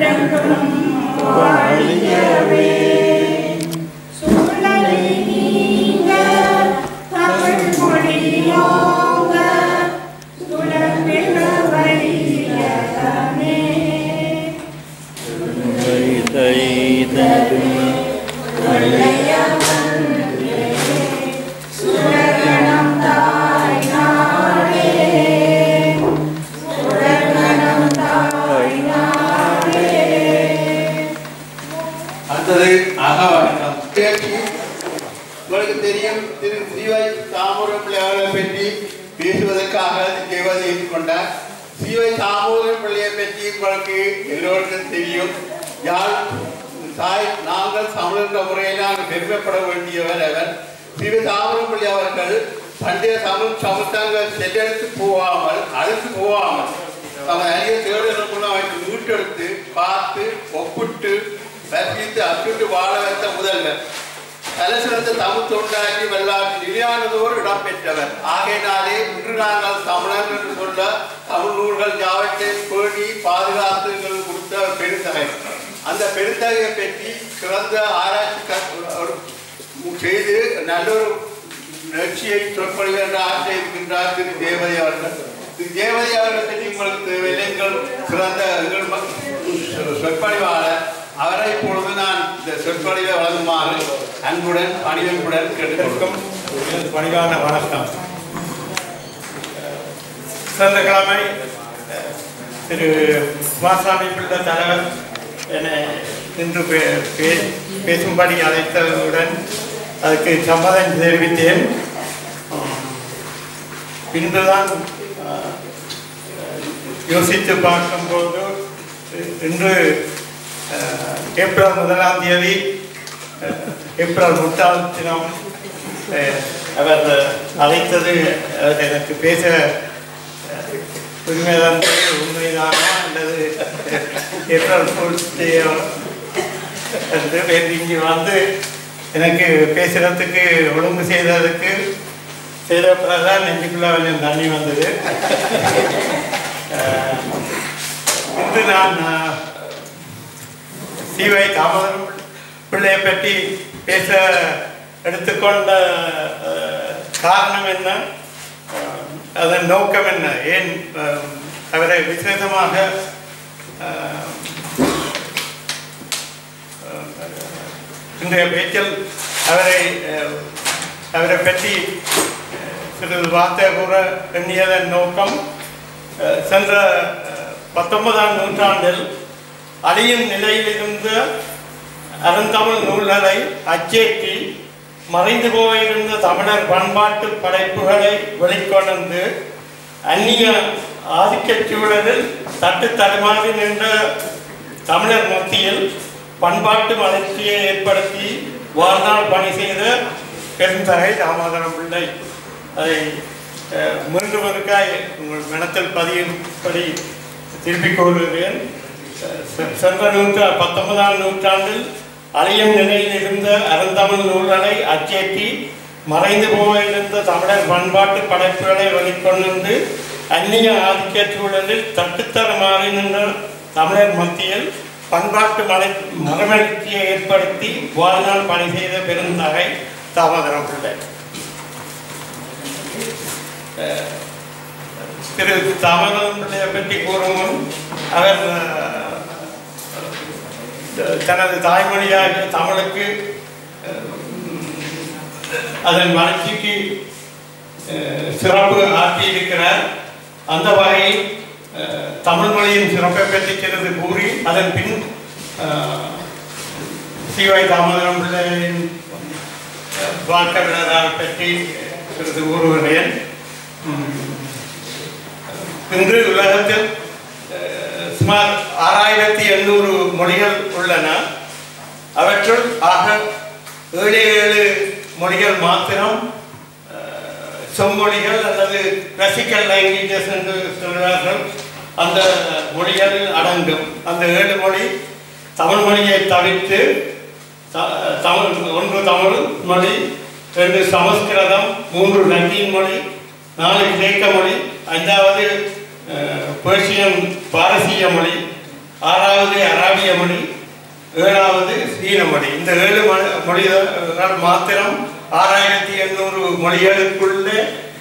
அடுத்தது அகவணக்கம் உங்களுக்கு தெரியும் திரு சிவை தாமூரம் பிள்ளையாரை பற்றி பேசுவதற்காக தேவதை ஏற்றுக்கொண்டார் சிவை தாமூரம் பிள்ளையை பற்றி உங்களுக்கு எல்லோருக்கும் தெரியும் யாழ் தாய் நாங்கள் தமிழ் முறையில் நாங்கள் பெருமைப்பட வேண்டியவர் அவர் சிவ தாமரம் பிள்ளை அவர்கள் பண்டைய தமிழ் சமஸ்தாங்கள் செல்லெடுத்து போகாமல் அழுத்து போகாமல் அவன் அரிய தேடுதலுக்குள்ள அவன் மீட்டெடுத்து பார்த்து ஒப்பிட்டு கற்பித்து அப்பிட்டு வாழ வைத்த முதல்வர் தலசிறந்த தமிழ் தொண்டாற்றி வெள்ளாற்றில் நிலையானதோர் இடம் பெற்றவர் ஆகையினாலே இன்று நாங்கள் தமிழர் என்று சொல்ல தமிழ் நூல்கள் யாவற்றை பேணி பாதுகாத்து எங்களுக்கு கொடுத்த பெருந்தகை அந்த பெருந்தகையை பற்றி சிறந்த ஆராய்ச்சி க- ஒரு செய்து நல்லொரு நிகழ்ச்சியை சொற்பொழிவு என்ற ஆசை இருக்கின்றார் திரு தேவதை அவர்கள் திரு தேவதை அவர்களை பற்றி உங்களுக்கு தேவையில்லை எங்கள் சிறந்த எங்கள் ம- சொ- சொற்பொழிவாளர் அவரை இப்பொழுது நான் இந்த சொற்பொழிவை வழங்குமாறு அன்புடன் பணிவன்புடன் கேட்டுக்கொள்கிறோம் எனது பணிவான வணக்கம் சென்ற கிழமை அஹ், திரு குமாரசாமி பிள்ளை தலைவர் என்னை இன்று பே- பே- பேசும்படி அழைத்தவுடன் அதுக்கு சம்மதம் தெரிவித்தேன் உம், பின்புதான் அஹ், யோசித்து பார்க்கும்போது இன்று அஹ், ஏப்ரல் முதலாம் தேதி அஹ், ஏப்ரல் முட்டாம் தினம் அஹ், அவர் அழைத்தது அவர் எனக்கு பேச அஹ், உரிமை தந்தது உண்மைதானா அல்லது ஏப்ரல் ஃபுல்ஸ் டேயோ என்று வேறு இங்கே வந்து எனக்கு பேசுறதுக்கு ஒழுங்கு செய்ததுக்கு செய்த பிறகுதான் நெஞ்சுக்குள்ள கொஞ்சம் தண்ணி வந்தது அஹ், இன்று நான் அஹ், சிவை தாமதம் பிள்ளையை பற்றி பேச எடுத்துக்கொண்ட அஹ், காரணம் என்ன அஹ், அதன் நோக்கம் என்ன ஏன் அஹ், அவரை விசேஷமாக அஹ், இன்றைய பேச்சில் அவரை அஹ், அவரை பற்றி அஹ், சிறிது வார்த்தை கூற எண்ணியதன் நோக்கம் அஹ், சென்ற அஹ், பத்தொன்பதாம் நூற்றாண்டில் அழியும் நிலையில் இருந்த அருந்தமிழ் நூல்களை அச்சேற்றி மறைந்து போயிருந்த தமிழர் பண்பாட்டு படைப்புகளை வெளிக்கொணர்ந்து அந்நிய ஆதிக்கச் சூழலில் தட்டு தடுமாறி நின்ற தமிழர் மத்தியில் பண்பாட்டு வளர்ச்சியை ஏற்படுத்தி வாழ்நாள் பணி செய்த பெருந்தகை தாமோதரம் பிள்ளை அதை அஹ், மீண்டும் ஒருக்காய் உங்கள் மனத்தில் பதியும்படி திருப்பிக் கொள்கிறேன் செ- சென்ற நூற்றா பத்தொன்பதாம் நூற்றாண்டில் அழியும் நிலையில் இருந்த அருந்தமிழ் நூல்களை அச்சேற்றி மறைந்து போயிருந்த தமிழர் பண்பாட்டு படைப்புகளை வெளிக்கொண்டு அந்நிய ஆதிக்க சூழலில் தட்டுத்தரமாறி நின்ற தமிழர் மத்தியில் பண்பாட்டு மலை மறுமலர்ச்சியை ஏற்படுத்தி வாழ்நாள் பணி செய்த பெருந்தகை தாமோதரம் பிள்ளை அஹ், திரு தாமோதரம் பிள்ளையை பற்றி கூறும் முன் அவர் அஹ், தனது தாய்மொழியாகிய தமிழுக்கு அஹ், அதன் வளர்ச்சிக்கு அஹ், சிறப்பு ஆற்றியிருக்கிறார் அந்த வகையில் அஹ், தமிழ் மொழியின் சிறப்பை பற்றி சிறிது கூறி அதன் பின் அஹ், சிவாய் தாமோதரம் பிள்ளையின் அஹ், வாழ்க்கை விழாவை பற்றி சிறிது கூறுகிறேன் உம், இன்று உலகத்தில் அஹ், சுமார் ஆறாயிரத்தி எண்ணூறு மொழிகள் உள்ளன அவற்றுள் ஆக ஏழு ஏழு மொழிகள் மாத்திரம் அஹ், செம்மொழிகள் அல்லது கிளாசிக்கல் லாங்குவேஜஸ் என்று சொல்கிறார்கள் அந்த மொழிகளில் அடங்கும் அந்த ஏழு மொழி தமிழ் மொழியை தவிர்த்து த- தமிழ் ஒன்று தமிழ் மொழி ரெண்டு சமஸ்கிருதம் மூன்று லத்தீன் மொழி நாலு கிரேக்க மொழி ஐந்தாவது அஹ், பெர்சியன் பாரசீக மொழி ஆறாவது அரா அரபிய மொழி ஏழாவது சீன மொழி இந்த ஏழு மொழி மொழிகள் மாத்திரம் ஆறாயிரத்தி எண்ணூறு மொழிகளுக்குள்ளே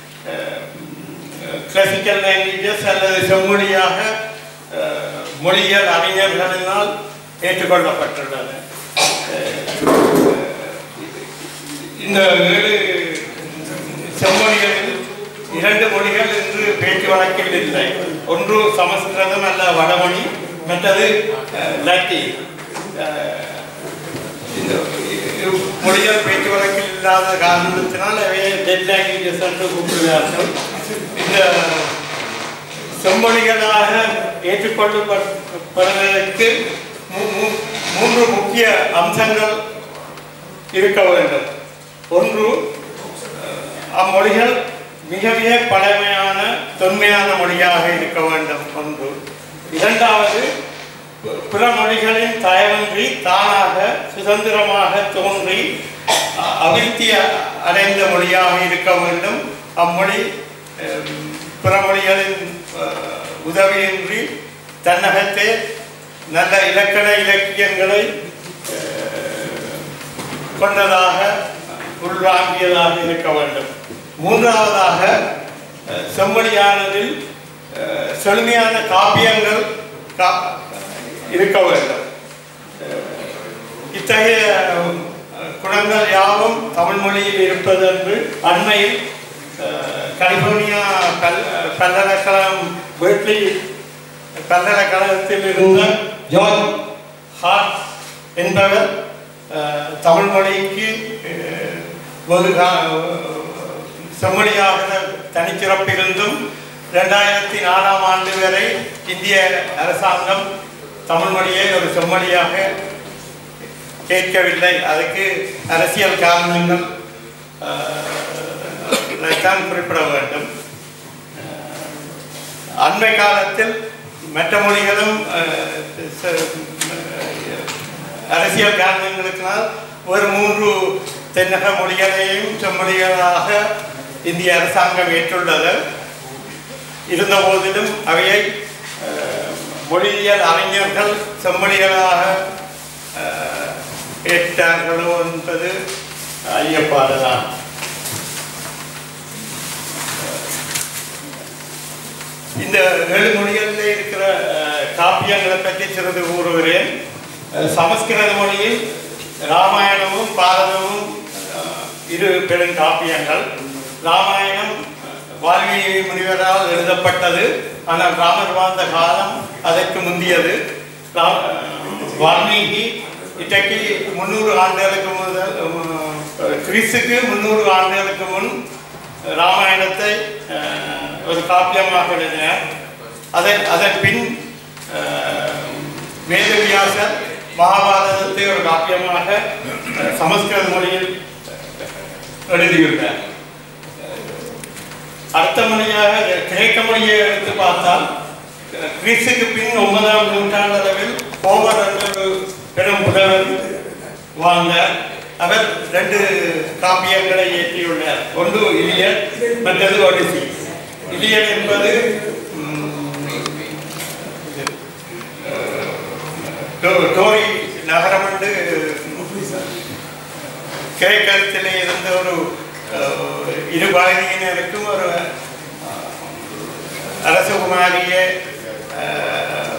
கிளாசிக்கல் லாங்குவேஜஸ் அல்லது செம்மொழியாக அஹ், மொழியியல் அறிஞர்களினால் ஏற்றுக்கொள்ளப்பட்டுள்ளன அஹ், இந்த ஏழு செம்மொழிகளில் இரண்டு மொழிகள் இன்று பேச்சு வழக்கில் இல்லை ஒன்று சமஸ்கிருதம் அல்ல வடமொழி மற்றது அஹ், லத்தீன் அஹ், இந்த இரு மொழிகள் பேச்சு வழக்கில் இல்லாத காரணத்தினால் அவை டெட் லாங்குவேஜஸ் என்று கூப்பிடுகிறார்கள் இந்த செம்மொழிகளாக ஏற்றுக்கொள்ளப்படுவதற்கு மூ- மூ- மூன்று முக்கிய அம்சங்கள் இருக்க வேண்டும் ஒன்று அஹ், அம்மொழிகள் மிக மிக பழமையான தொன்மையான மொழியாக இருக்க வேண்டும் ஒன்று இரண்டாவது பிற மொழிகளின் தயவின்றி தானாக சுதந்திரமாக தோன்றி அ- அபிவிருத்தி அ- அடைந்த மொழியாக இருக்க வேண்டும் அம்மொழி அஹ், பிற மொழிகளின் அஹ், உதவியின்றி தன்னகத்தே நல்ல இலக்கண இலக்கியங்களை கொண்டதாக உள்வாங்கியதாக இருக்க வேண்டும் மூன்றாவதாக அஹ், செம்மொழியானதில் அஹ், செழுமையான காப்பியங்கள் கா- இருக்க வேண்டும் அஹ், இத்தகைய அஹ், குணங்கள் யாவும் தமிழ் மொழியில் இருப்பது என்று அண்மையில் அஹ், கலிபோர்னியா பல் பல்கலைக்கழகம் பெர்க்லி பல்கலைக்கழகத்தில் இருந்த ஜார்ஜ் ஹார்ட் என்பவர் அஹ், தமிழ் மொழிக்கு அஹ், ஒரு கா- செம்மொழியாக தனிச்சிறப்பிருந்தும் ரெண்டாயிரத்தி நாலாம் ஆண்டு வரை இந்திய அரசாங்கம் தமிழ் மொழியை ஒரு செம்மொழியாக கேட்கவில்லை அதுக்கு அரசியல் காரணங்கள் அஹ், தான் குறிப்பிட வேண்டும் அண்மை காலத்தில் மற்ற மொழிகளும் அஹ், ச- அஹ், அரசியல் காரணங்களுக்கினால் ஒரு மூன்று தென்னக மொழிகளையும் செம்மொழிகளாக இந்திய அரசாங்கம் ஏற்றுள்ளது இருந்த போதிலும் அவையை அஹ், மொழியியல் அறிஞர்கள் செம்மொழிகளாக அஹ், ஏற்றார்களோ என்பது ஐயப்பாடுதான் இந்த ஏழு மொழிகளில் இருக்கிற அஹ், காப்பியங்களை பற்றி சிறிது கூறுகிறேன் அஹ், சமஸ்கிருத மொழியில் ராமாயணமும் பாரதமும் அஹ், இரு பெரும் காப்பியங்கள் ராமாயணம் அஹ், வால்மீகி முனிவரால் எழுதப்பட்டது ஆனால் ராமர் வாழ்ந்த காலம் அதற்கு முந்தியது ரா- அஹ், வால்மீகி இன்றைக்கு முந்நூறு ஆண்டுகளுக்கு முதல் அஹ், கிறிஸ்துக்கு முந்நூறு ஆண்டுகளுக்கு முன் ராமாயணத்தை அஹ், ஒரு காப்பியமாக எழுதினார் அதன் அதன் பின் அஹ், வேதவியாசர் மகாபாரதத்தை ஒரு காப்பியமாக அஹ், சமஸ்கிருத மொழியில் எழுதியுள்ளார் அடுத்த மொழியாக கிரேக்க மொழியை எடுத்து பார்த்தால் அஹ், கிறிஸ்துக்கு பின் ஒன்பதாம் நூற்றாண்டு அளவில் கோவர் என்ற ஒரு பெரும் புலவர் வாழ்ந்தார் அவர் ரெண்டு காப்பியங்களை இயற்றியுள்ளார் ஒன்று இலியட் மற்றது ஒடிசி இலியட் என்பது ம், இது, அஹ், டோ- டோரி நகரம் என்று கிரேக்கத்திலே இருந்த ஒரு அஹ், இரு பாரதியினருக்கும் ஒரு அஹ், அரசகுமாரிய அஹ்,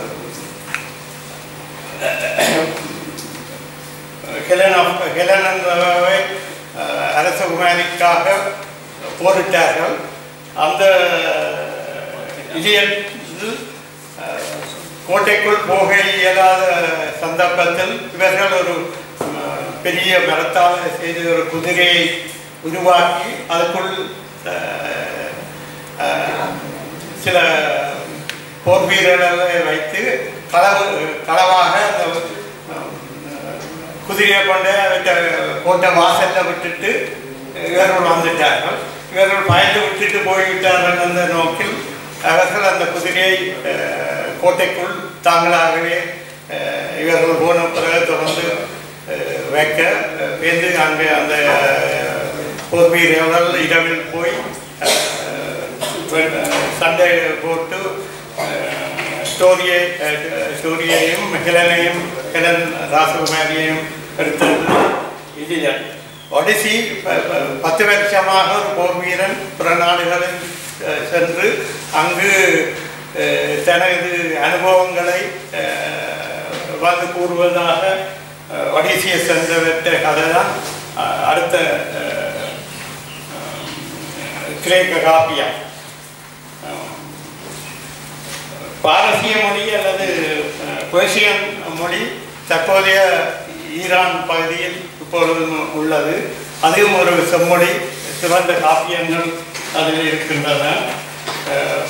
ஹெலன் ஆஃப் ஹெலன் என்பவரை அஹ், அரசகுமாரிக்காக போரிட்டார்கள் அந்த இலியத்தில் அஹ், கோட்டைக்குள் போக இயலாத சந்தர்ப்பத்தில் இவர்கள் ஒரு அஹ், பெரிய மரத்தால் செய்த ஒரு குதிரையை உருவாக்கி அதுக்குள் அஹ், அஹ், சில போர் வீரர்களை வைத்து களவு களவாக அந்த அஹ், குதிரையை கொண்டு அவற்றை கோட்டை வாசல்ல விட்டுட்டு இவர்கள் வந்துட்டார்கள் இவர்கள் பயந்து விட்டுட்டு போய்விட்டார்கள் என்ற நோக்கில் அவர்கள் அந்த குதிரையை அஹ், கோட்டைக்குள் தாங்களாகவே அஹ், இவர்கள் போன பிறகு தொடர்ந்து அஹ், வைக்க அஹ், வேந்து அங்கே அந்த அஹ், போர் வீரர்கள் இரவில் போய் அஹ், வெ- சண்டை போட்டு அஹ், ஸ்டோரியை அஹ், ஸ்டோரியையும் ஹெலனையும் ஹெலன் ராசகுமாரியையும் எடுத்தது இதில் ஒடிசி ப- ப- பத்து வருஷமாக ஒரு போர் வீரன் பிற நாடுகளில் அஹ், சென்று அங்கு அஹ், தனது அனுபவங்களை அஹ், வந்து கூறுவதாக அஹ், ஒடிசியை சென்றவற்ற கதை தான் அஹ், அடுத்த அஹ், கிரேக்க காப்பியம் பாரசீக மொழி அல்லது அஹ், பெர்சியன் மொழி தற்போதைய ஈரான் பகுதியில் இப்பொழுதும் உள்ளது அதுவும் ஒரு செம்மொழி சிறந்த காப்பியங்கள் அதில் இருக்கின்றன அஹ்,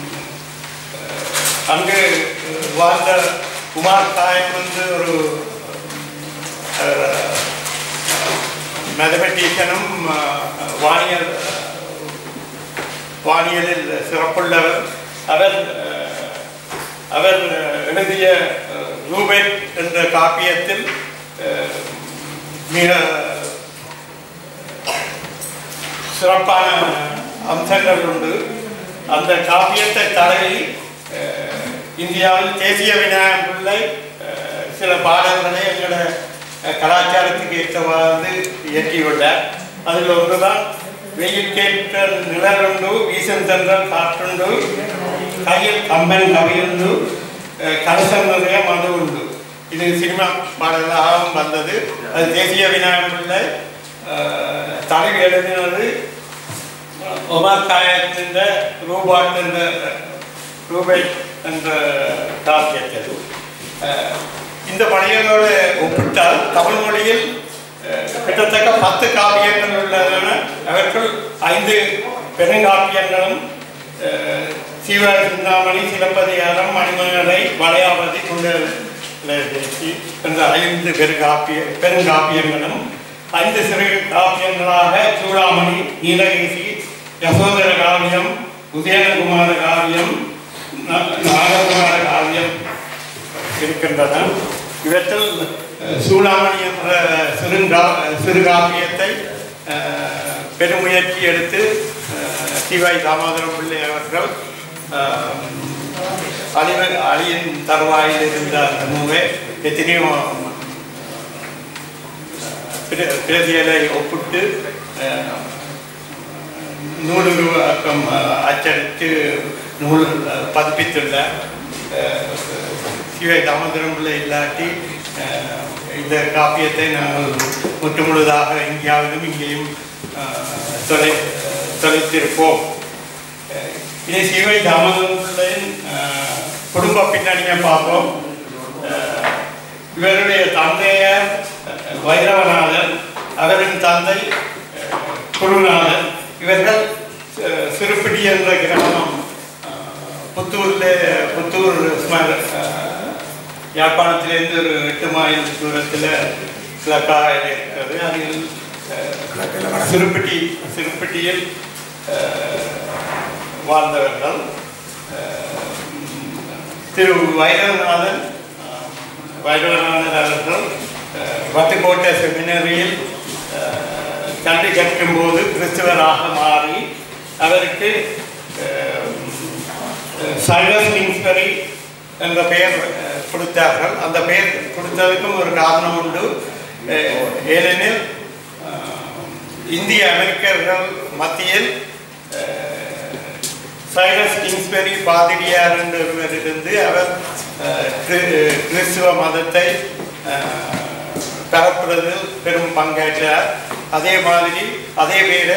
அங்கு வாழ்ந்த குமார் காயம் வந்து ஒரு மேத்தமெட்டிஷியனும் வானியல் வானியலில் சிறப்புள்ளவர் அவர் அஹ், அவர் எழுதிய அஹ், ரூபெட் என்ற காப்பியத்தில் அஹ், மிக சிறப்பான அம்சங்கள் உண்டு அந்த காப்பியத்தை தடவி அஹ், இந்தியாவில் தேசிய விநாயகர் பிள்ளை அஹ், சில பாடல்களை எங்களோட அஹ், கலாச்சாரத்துக்கு ஏற்றவாறு இயற்றியுள்ளார் அதில் ஒன்றுதான் வெயில் கேட்ட நிழலுண்டு வீசும் தென்றல் காற்றுண்டு கையில் கம்பன் கவியுண்டு அஹ், கலசம் நிறைய மது உண்டு இது சினிமா பாடலாகவும் வந்தது அது தேசிய விநாயகர் பிள்ளை அஹ், தலைவி எழுதினது ஒமார் காயத்தின் ரூபாட் என்ற ரூபை என்ற காப்பியத்தில் அஹ், இந்த படைகளோடு ஒப்பிட்டால் தமிழ் மொழியில் அஹ், கிட்டத்தட்ட பத்து காப்பியங்கள் உள்ளன அவற்றுள் ஐந்து பெருங்காப்பியங்களும் அஹ், சீவ சிந்தாமணி சிலப்பதிகாரம் மணிமேகலை வளையாபதி குண்டேசி என்ற ஐந்து பெருங்காப்பிய பெருங்காப்பியங்களும் ஐந்து சிறு காப்பியங்களாக சூடாமணி நீலகேசி யசோதர காவியம் உதயனகுமார காவியம் நா- நாககுமார காவியம் இருக்கின்றன இவற்றில் அஹ், சூடாமணி என்ற சிறுங்கா சிறுகாப்பியத்தை அஹ், பெருமுயற்சி எடுத்து அஹ், சிவாய் தாமோதரம் பிள்ளை அவர்கள் அஹ், அழிவு அழியின் தருவாயில் இருந்த அந்த நூலை எத்தனையோ பிர- பிரதிகளை ஒப்பிட்டு அஹ், நூலுருவாக்கம் அஹ், அச்சடித்து நூல் அஹ், பதிப்பித்துள்ள அஹ், சிவை தாமோதரம் பிள்ளை இல்லாட்டி அஹ், இந்த காப்பியத்தை நாங்கள் முற்று முழுதாக இந்தியாவிலும் இங்கேயும் அஹ், தொலை தொலைத்திருப்போம் அஹ், இதை சிவை தாமோதரம் பிள்ளையின் அஹ், குடும்ப பின்னணியை பார்ப்போம் அஹ், இவருடைய தந்தையார் அஹ், வைரவநாதன் அவரின் தந்தை அஹ், குருநாதன் இவர்கள் அஹ், சிறுப்பிடி என்ற கிராமம் அஹ், புத்தூர்ல புத்தூர் ஸ்மர அஹ், யாழ்ப்பாணத்திலிருந்து ஒரு எட்டு மைல் தூரத்தில் கிழக்காக இருக்கிறது அதில் அஹ், சிறுப்பிட்டி சிறுப்பிட்டியில் அஹ், வாழ்ந்தவர்கள் அஹ், திரு வைரவநாதன் அஹ், வைரவநாதன் அவர்கள் அஹ், வட்டுக்கோட்டை செமினரியில் அஹ், கல்வி கற்கும்போது கிறிஸ்துவராக மாறி அவருக்கு அஹ், சைலஸ் கிங்ஸ்பரி என்ற பெயர் அஹ், கொடுத்தார்கள் அந்த பெயர் கொடுத்ததுக்கும் ஒரு காரணம் உண்டு அஹ், ஏனெனில் அஹ், இந்திய அமெரிக்கர்கள் மத்தியில் அஹ், சைரஸ் கிங்ஸ்பெரி பாதிரியார் என்று ஒருவர் இருந்து அவர் அஹ், கிரி- கிறிஸ்துவ மதத்தை அஹ், பரப்புவதில் பெரும் பங்கேற்றார் அதே மாதிரி அதே பேரை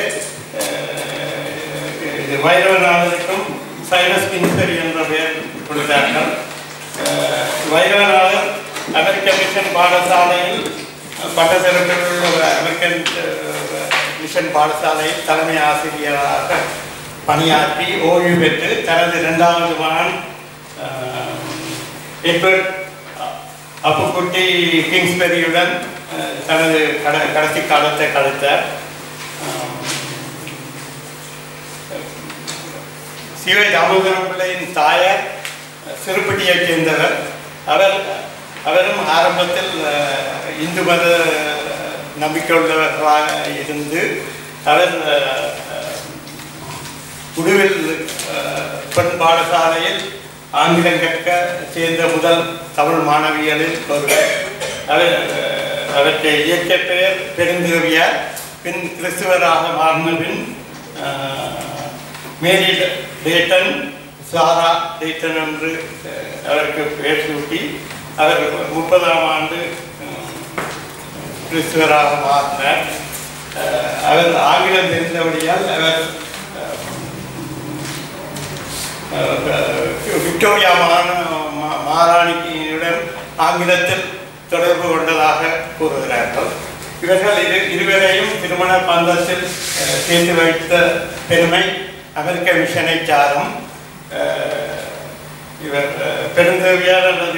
அஹ், வைரவநாதனுக்கும் சைரஸ் கிங்ஸ்பெரி என்ற பெயர் கொடுத்தார்கள் அஹ், வைரவநாதன் அமெரிக்க மிஷன் பாடசாலையில் பட்டத்திறப்பில் உள்ள அமெரிக்கன் அஹ், மிஷன் பாடசாலையில் தலைமை ஆசிரியராக பணியாற்றி ஓய்வு பெற்று தனது இரண்டாவது மகன் அஹ், எட்வர்ட் அப்புக்குட்டி கிங்ஸ்பெரியுடன் அஹ், தனது கட கடைசி காலத்தை கழித்தார் அஹ், சிவை தாமோதரம் பிள்ளையின் தாயார் சிறுப்பட்டியைச் சேர்ந்தவர் அவர் அவரும் ஆரம்பத்தில் அஹ், இந்து மத நம்பிக்கை உள்ளவர்களாக இருந்து அவர் அஹ், உடுவில் அஹ், பெண் பாடசாலையில் ஆங்கிலம் கற்க சேர்ந்த முதல் தமிழ் மாணவியலில் ஒருவர் அவர் அஹ், அவற்றை இயற்ற பெயர் பெருந்தேவியார் பின் கிறிஸ்துவராக மாறின பின் அஹ், மேரி டேட்டன் சாரா டேட்டன் என்று அஹ், அவருக்கு பெயர் சூட்டி அவர் முப்பதாம் ஆண்டு அஹ், கிறிஸ்துவராக மாறினார் அஹ், அவர் ஆங்கிலம் தெரிந்தபடியால் அவர் அஹ், விக்டோரியா மாந- மா- மாராணியுடன் ஆங்கிலத்தில் தொடர்பு கொண்டதாக கூறுகிறார்கள் இவர்கள் இரு இருவரையும் திருமண பந்தத்தில் அஹ், சேர்த்து வைத்த பெருமை அமெரிக்க மிஷனை சாரும் அஹ், இவர் அஹ், பெருந்தேவியார் அல்லது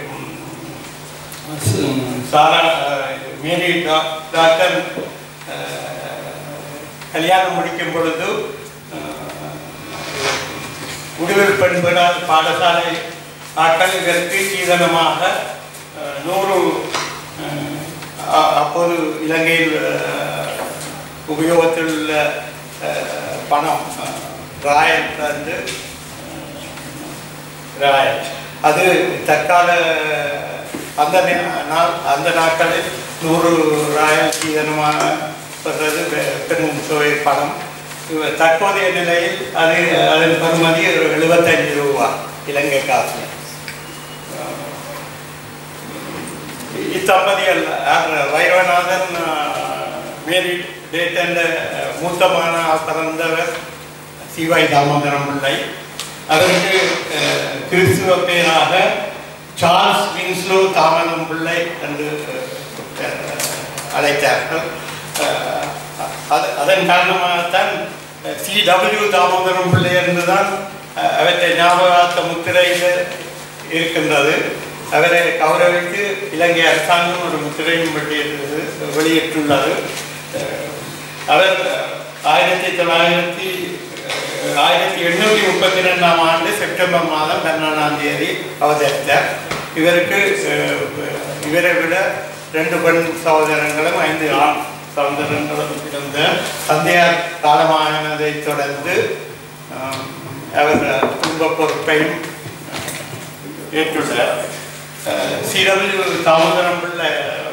ம், சாரா அஹ், மேரி டா- டாக்டர் அஹ், கல்யாணம் முடிக்கும் பொழுது அஹ், உடுவில் பெண்படால் பாடசாலை ஆட்கள் இதற்கு சீதனமாக அஹ், நூறு அஹ், அ- அப்போது இலங்கையில் அஹ், உபயோகத்தில் உள்ள அஹ், பணம் அஹ், ராயல் தந்து ராயல் அது தற்கால அந்த நே- நாள் அந்த நாட்களில் நூறு ராயல் சீதனமாக பெறுறது பெ- பெரும் தொகை பணம் இவ- தற்போதைய நிலையில் அது அதன் பெறுமதி ஒரு எழுபத்தஞ்சு ரூபா இலங்கை காசு இத்தம்பதிகள் வைரவநாதன் மேரி டேட்டன் மூத்தமான பிறந்தவர் சிவாய் தாமோதரம் பிள்ளை அதற்கு அஹ், கிறிஸ்துவ பேராக சார்ல்ஸ் வின்ஸ்லோ தாமதம் பிள்ளை என்று அஹ், அழைத்தார்கள் அஹ், அது அதன் காரணமாகத்தான் சி டபிள்யூ தாமோதரம் பிள்ளை என்றுதான் அஹ், அவற்றை ஞாபகார்த்த முத்திரையில் இருக்கின்றது அவரை கௌரவித்து இலங்கை அரசாங்கம் ஒரு முத்திரையும் வெளியிட்டது வெளியிட்டுள்ளது அஹ், அவர் ஆயிரத்தி தொள்ளாயிரத்தி அஹ், ஆயிரத்தி எண்ணூற்றி முப்பத்தி ரெண்டாம் ஆண்டு செப்டம்பர் மாதம் பன்னெண்டாம் தேதி அவதரித்தார் இவருக்கு அஹ், இவரை விட ரெண்டு பெண் சகோதரங்களும் ஐந்து ஆண் சகோதரங்களும் இருந்த தந்தையார் காலமானதைத் தொடர்ந்து அஹ், அவர் குடும்ப பொறுப்பையும் ஏற்றுள்ளார் சிடபிள்யூ தாமோதரம் பிள்ளை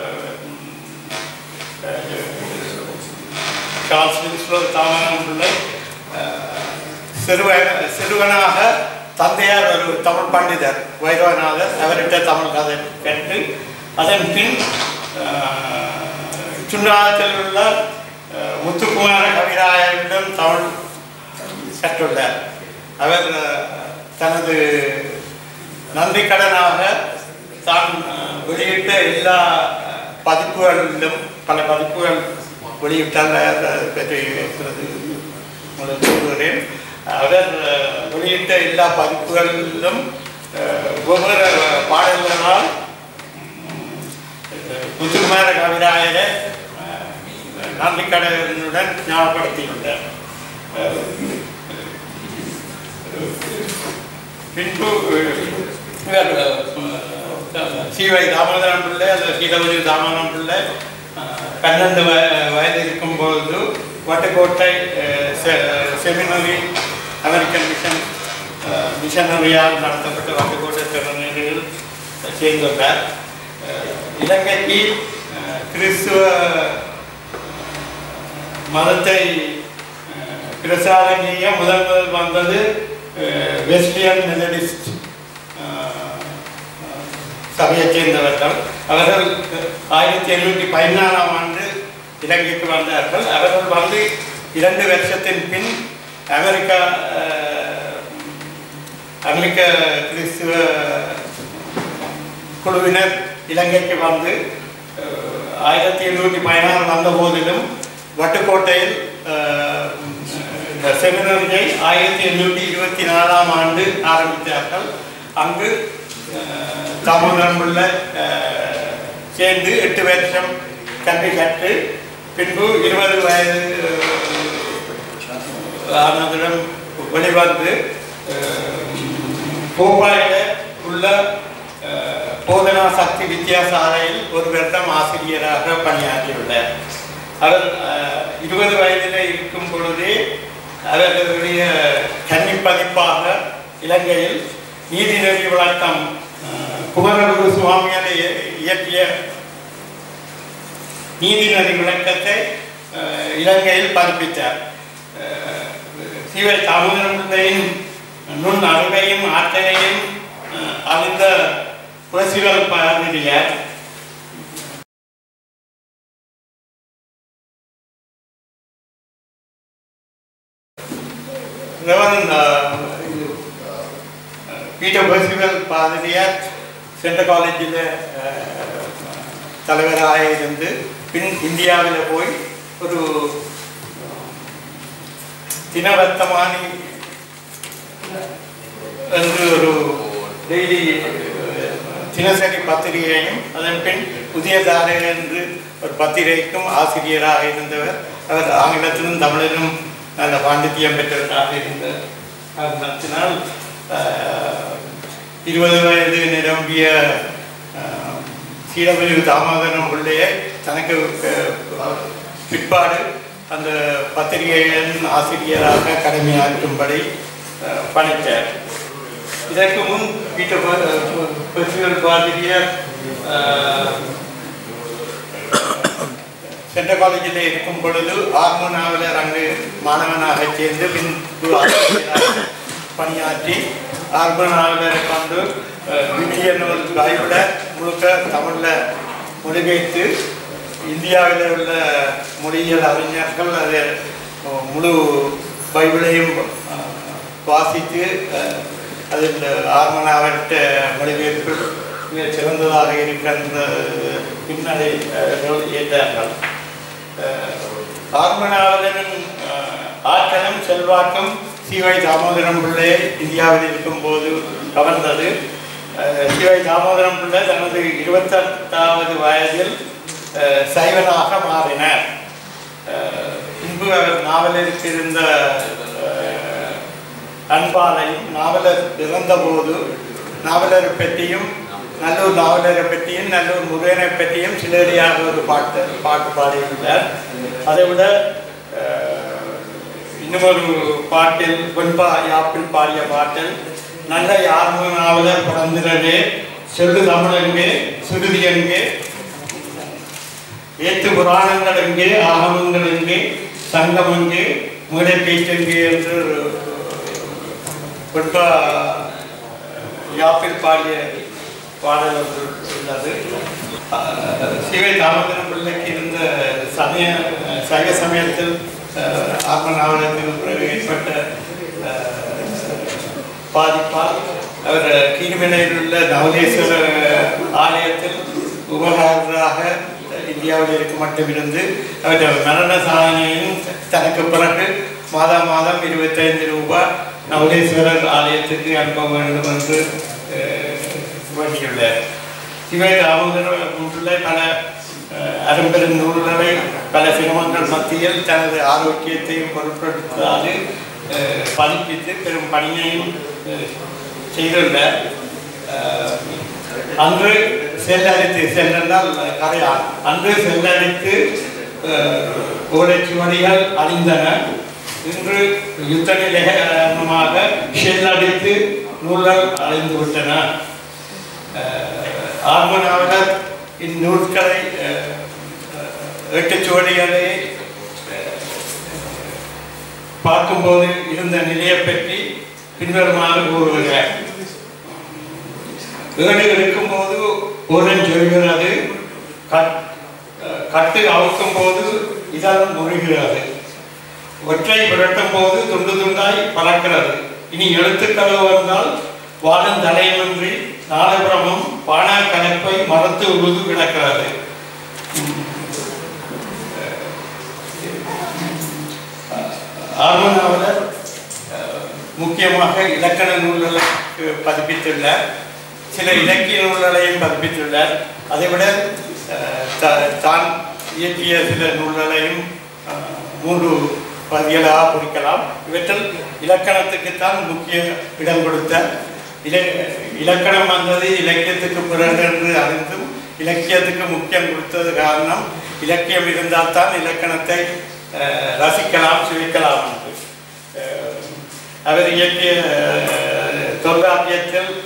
சார்ல்ஸ் வின்ஸ்லோ தாமோதரம் பிள்ளை அஹ், சிறுவன் சிறுவனாக தந்தையார் ஒரு தமிழ் பண்டிதர் வைரவநாதர் அவர்கிட்ட தமிழ் கதை கற்று அதன் பின் அஹ், சுண்ணாத்தில் உள்ள அஹ், முத்துக்குமார கவிராயரிடம் தமிழ் கற்றுள்ளார் அவர் அஹ், தனது நன்றி கடனாக தான் அஹ், வெளியிட்ட எல்லா அஹ், பதிப்புகளிலும் பல பதிப்புகள் வெளியிட்டால் அதை பற்றி பேசுறது உங்களுக்கு கூறுகிறேன் அவர் அஹ், வெளியிட்ட எல்லா பதிப்புகளிலும் அஹ், ஒவ்வொரு பாடல்களால் அஹ், முத்துக்குமார கவிராயரை அஹ், நன்றி கடனுடன் ஞாபகப்படுத்தியுள்ளார் அஹ், பின்பு இவர் சிவை தாமோதரம் பிள்ளை அல்லது சீதவதி தாமோதரம் பிள்ளை அஹ், பன்னெண்டு வய- வயது இருக்கும்போது வட்டுக்கோட்டை அஹ், செ- செமினரி அமெரிக்கன் மிஷன் அஹ், மிஷனரியால் நடத்தப்பட்ட வட்டுக்கோட்டை செமினரியில் சேர்ந்துள்ளார் அஹ், இலங்கைக்கு அஹ், கிறிஸ்துவ மதத்தை அஹ், பிரசாரம் செய்ய முதல் முதல் வந்தது அஹ், வெஸ்லியன் மெதடிஸ்ட் அஹ், அஹ், சபையைச் சேர்ந்தவர்கள் அவர்கள் ஆயிரத்தி எழுநூற்றி பதினாலாம் ஆண்டு இலங்கைக்கு வந்தார்கள் அவர்கள் வந்து இரண்டு வருஷத்தின் பின் அமெரிக்கா அஹ், அமெரிக்க கிறிஸ்துவ குழுவினர் இலங்கைக்கு வந்து அஹ், ஆயிரத்தி எண்ணூற்றி பதினாறு வந்த போதிலும் வட்டுக்கோட்டையில் அஹ், இந்த செமினரியை ஆயிரத்தி எண்ணூற்றி இருபத்தி நாலாம் ஆண்டு ஆரம்பித்தார்கள் அங்கு அஹ், தாமோதரம் பிள்ளை அஹ், சேர்ந்து எட்டு வருஷம் கல்வி கற்று பின்பு இருபது வயது அஹ், ஆனதுடன் வெளிவந்து அஹ், போபாலில் உள்ள அஹ், போதனா சக்தி வித்தியாசாலையில் ஒரு வருடம் ஆசிரியராக பணியாற்றியுள்ளார் அவர் அஹ், இருபது வயதில் இருக்கும் பொழுதே அவர்களுடைய கன்னி பதிப்பாக இலங்கையில் நீதிநெறி விளக்கம் அஹ், குமரகுரு சுவாமியார் இய- இயற்றிய நீதிநெறி விளக்கத்தை அஹ், இலங்கையில் பதிப்பித்தார் அஹ், சிவ தாமோதரன் நுண் அறிவையும் ஆற்றலையும் அஹ், அறிந்த புரசிகள் பாதிரியார் ரெவரன் பீட்டர் பர்சிவல் பாதிரியார் சென்ட்ரல் காலேஜில் தலைவராக இருந்து பின் இந்தியாவில் போய் ஒரு தினவர்த்தமானி என்று ஒரு டெய்லி தினசரி பத்திரிகையும் அதன் பின் புதிய தாரை என்று ஒரு பத்திரிகைக்கும் ஆசிரியராக இருந்தவர் அவர் ஆங்கிலத்திலும் தமிழிலும் நல்ல பாண்டித்தியம் பெற்றவராக இருந்த காரணத்தினால் ஆஹ், இருபது வயது நிரம்பிய ஆஹ், சீரமிகு தாமோதரம் பிள்ளையை தனக்கு அஹ், பிற்பாடு அந்த பத்திரிகையின் ஆசிரியராக கடமையாற்றும்படி அஹ், பணித்தார் இதற்கு முன் பீட்டர் பெர்சிவல் பாதிரியார் சென்ட்ரல் காலேஜில் இருக்கும் பொழுது ஆர்மோனாவில் அங்கு மாணவனாக சேர்ந்து பின் ஒரு ஆசிரியராக பணியாற்றி ஆர்மோனாவில் கொண்டு விவிலிய நூல் பைபிளை முழுக்க தமிழில் மொழிபெயர்த்து இந்தியாவில் உள்ள மொழியியல் அறிஞர்கள் அதை முழு பைபிளையும் அஹ், வாசித்து அஹ், அதில் ஆர்மனாவிட்ட மொழிபெயர்ப்பு மிக சிறந்ததாக இருக்கின்ற பின்னணி ஏற்றார்கள் ஆர்மனாவதனின் ஆற்றலும் செல்வாக்கும் சிவை தாமோதரம் பிள்ளை இந்தியாவில் இருக்கும்போது கவர்ந்தது அஹ், சிவை தாமோதரம் பிள்ளை தனது இருபத்தெட்டாவது வயதில் அஹ், சைவனாக மாறினார் அஹ், பின்பு அவர் நாவலில் இருந்த அஹ், அன்பாலையும் நாவலர் இறந்தபோது நாவலரை பற்றியும் நல்லூர் நாவலரை பற்றியும் நல்லூர் முருகனை பற்றியும் சிலடியாக ஒரு பாட்டு பாட்டு பாடியுள்ளார் அதை விட அஹ், இன்னுமொரு பாட்டில் வெண்பா யாப்பில் பாடிய பாட்டில் நல்ல யாருமே நாவலர் பிறந்திரவே சொல்லு தமிழெங்கே சுருதி எங்கே ஏத்து புராணங்கள் எங்கே ஆகமங்கள் எங்கே சங்கம் எங்கே மூளை பேச்செங்கே என்று வெண்பா யாப்பில் பாடிய பாடல் ஒன்று உள்ளது அஹ், சிவை தாமோதரம் பிள்ளைக்கு இருந்த சமய சைவ சமயத்தில் அஹ், ஆத்ம நாவலத்தில் பிறகு ஏற்பட்ட அஹ், பாதிப்பால் அவர் கீழ்மலையில் உள்ள நவதேஸ்வர ஆலயத்தில் உபகாரராக இந்தியாவில் இருக்க மட்டும் இருந்து அவர் மரண சாதனையும் தனக்கு பிறகு மாதம் மாதம் இருபத்தைந்து ரூபாய் நவதேஸ்வரர் ஆலயத்துக்கு அனுப்ப வேண்டும் என்று அஹ், வேண்டியுள்ளார் சிவை தாமோதர நூற்றுல பல அஹ், அரும்பெரும் நூல்களை பல சிரமங்கள் மத்தியில் தனது ஆரோக்கியத்தையும் பொருட்படுத்தாது அஹ், பதிப்பித்து பெரும் பணியையும் அஹ், செய்துள்ளார் அஹ், அன்று செல்லரித்து செல்லென்றால் கரையான் அன்று செல்லரித்து அஹ், ஓலைச்சுவடிகள் அழிந்தன இன்று யுத்த நிலை காரணமாக ஷெல்லடித்து நூல்கள் அழிந்து விட்டன ஆர்மனாவினர் இந்நூல்களை அஹ், எட்டுச்சுவடிகளை அஹ், பார்க்கும்போது இருந்த நிலையை பற்றி பின்வருமாறு கூறுகிறார் ஏடு இருக்கும்போது ஓரன் சொல்கிறது கட் அஹ், கட்டு அவுக்கும் போது இதழ் முறுகிறது ஒற்றை புரட்டும் போது துண்டு துண்டாய் பறக்கிறது இனி எழுத்துக்களோ வந்தால் வாழும் தலையின்றி நாலபுரமும் பான கலப்பை மறத்து உழுது கிடக்கிறது ஆர்வனாவலர் முக்கியமாக இலக்கண நூல்களை அஹ், பதிப்பித்துள்ளார் சில இலக்கிய நூல்களையும் பதிப்பித்துள்ளார் அதைவிட அஹ், த- தான் இயற்றிய சில நூல்களையும் அஹ், மூன்று பகுதிகளாக குறிக்கலாம் இவற்றில் இலக்கணத்துக்குத்தான் முக்கிய இடம் கொடுத்த இல இலக்கணம் வந்தது இலக்கியத்துக்கு பிறகு என்று அறிந்தும் இலக்கியத்துக்கு முக்கியம் கொடுத்தது காரணம் இலக்கியம் இருந்தால் தான் இலக்கணத்தை அஹ், ரசிக்கலாம் சுவிக்கலாம் என்று அஹ், அவர் இயற்றிய அஹ், தொல்காப்பியத்தில்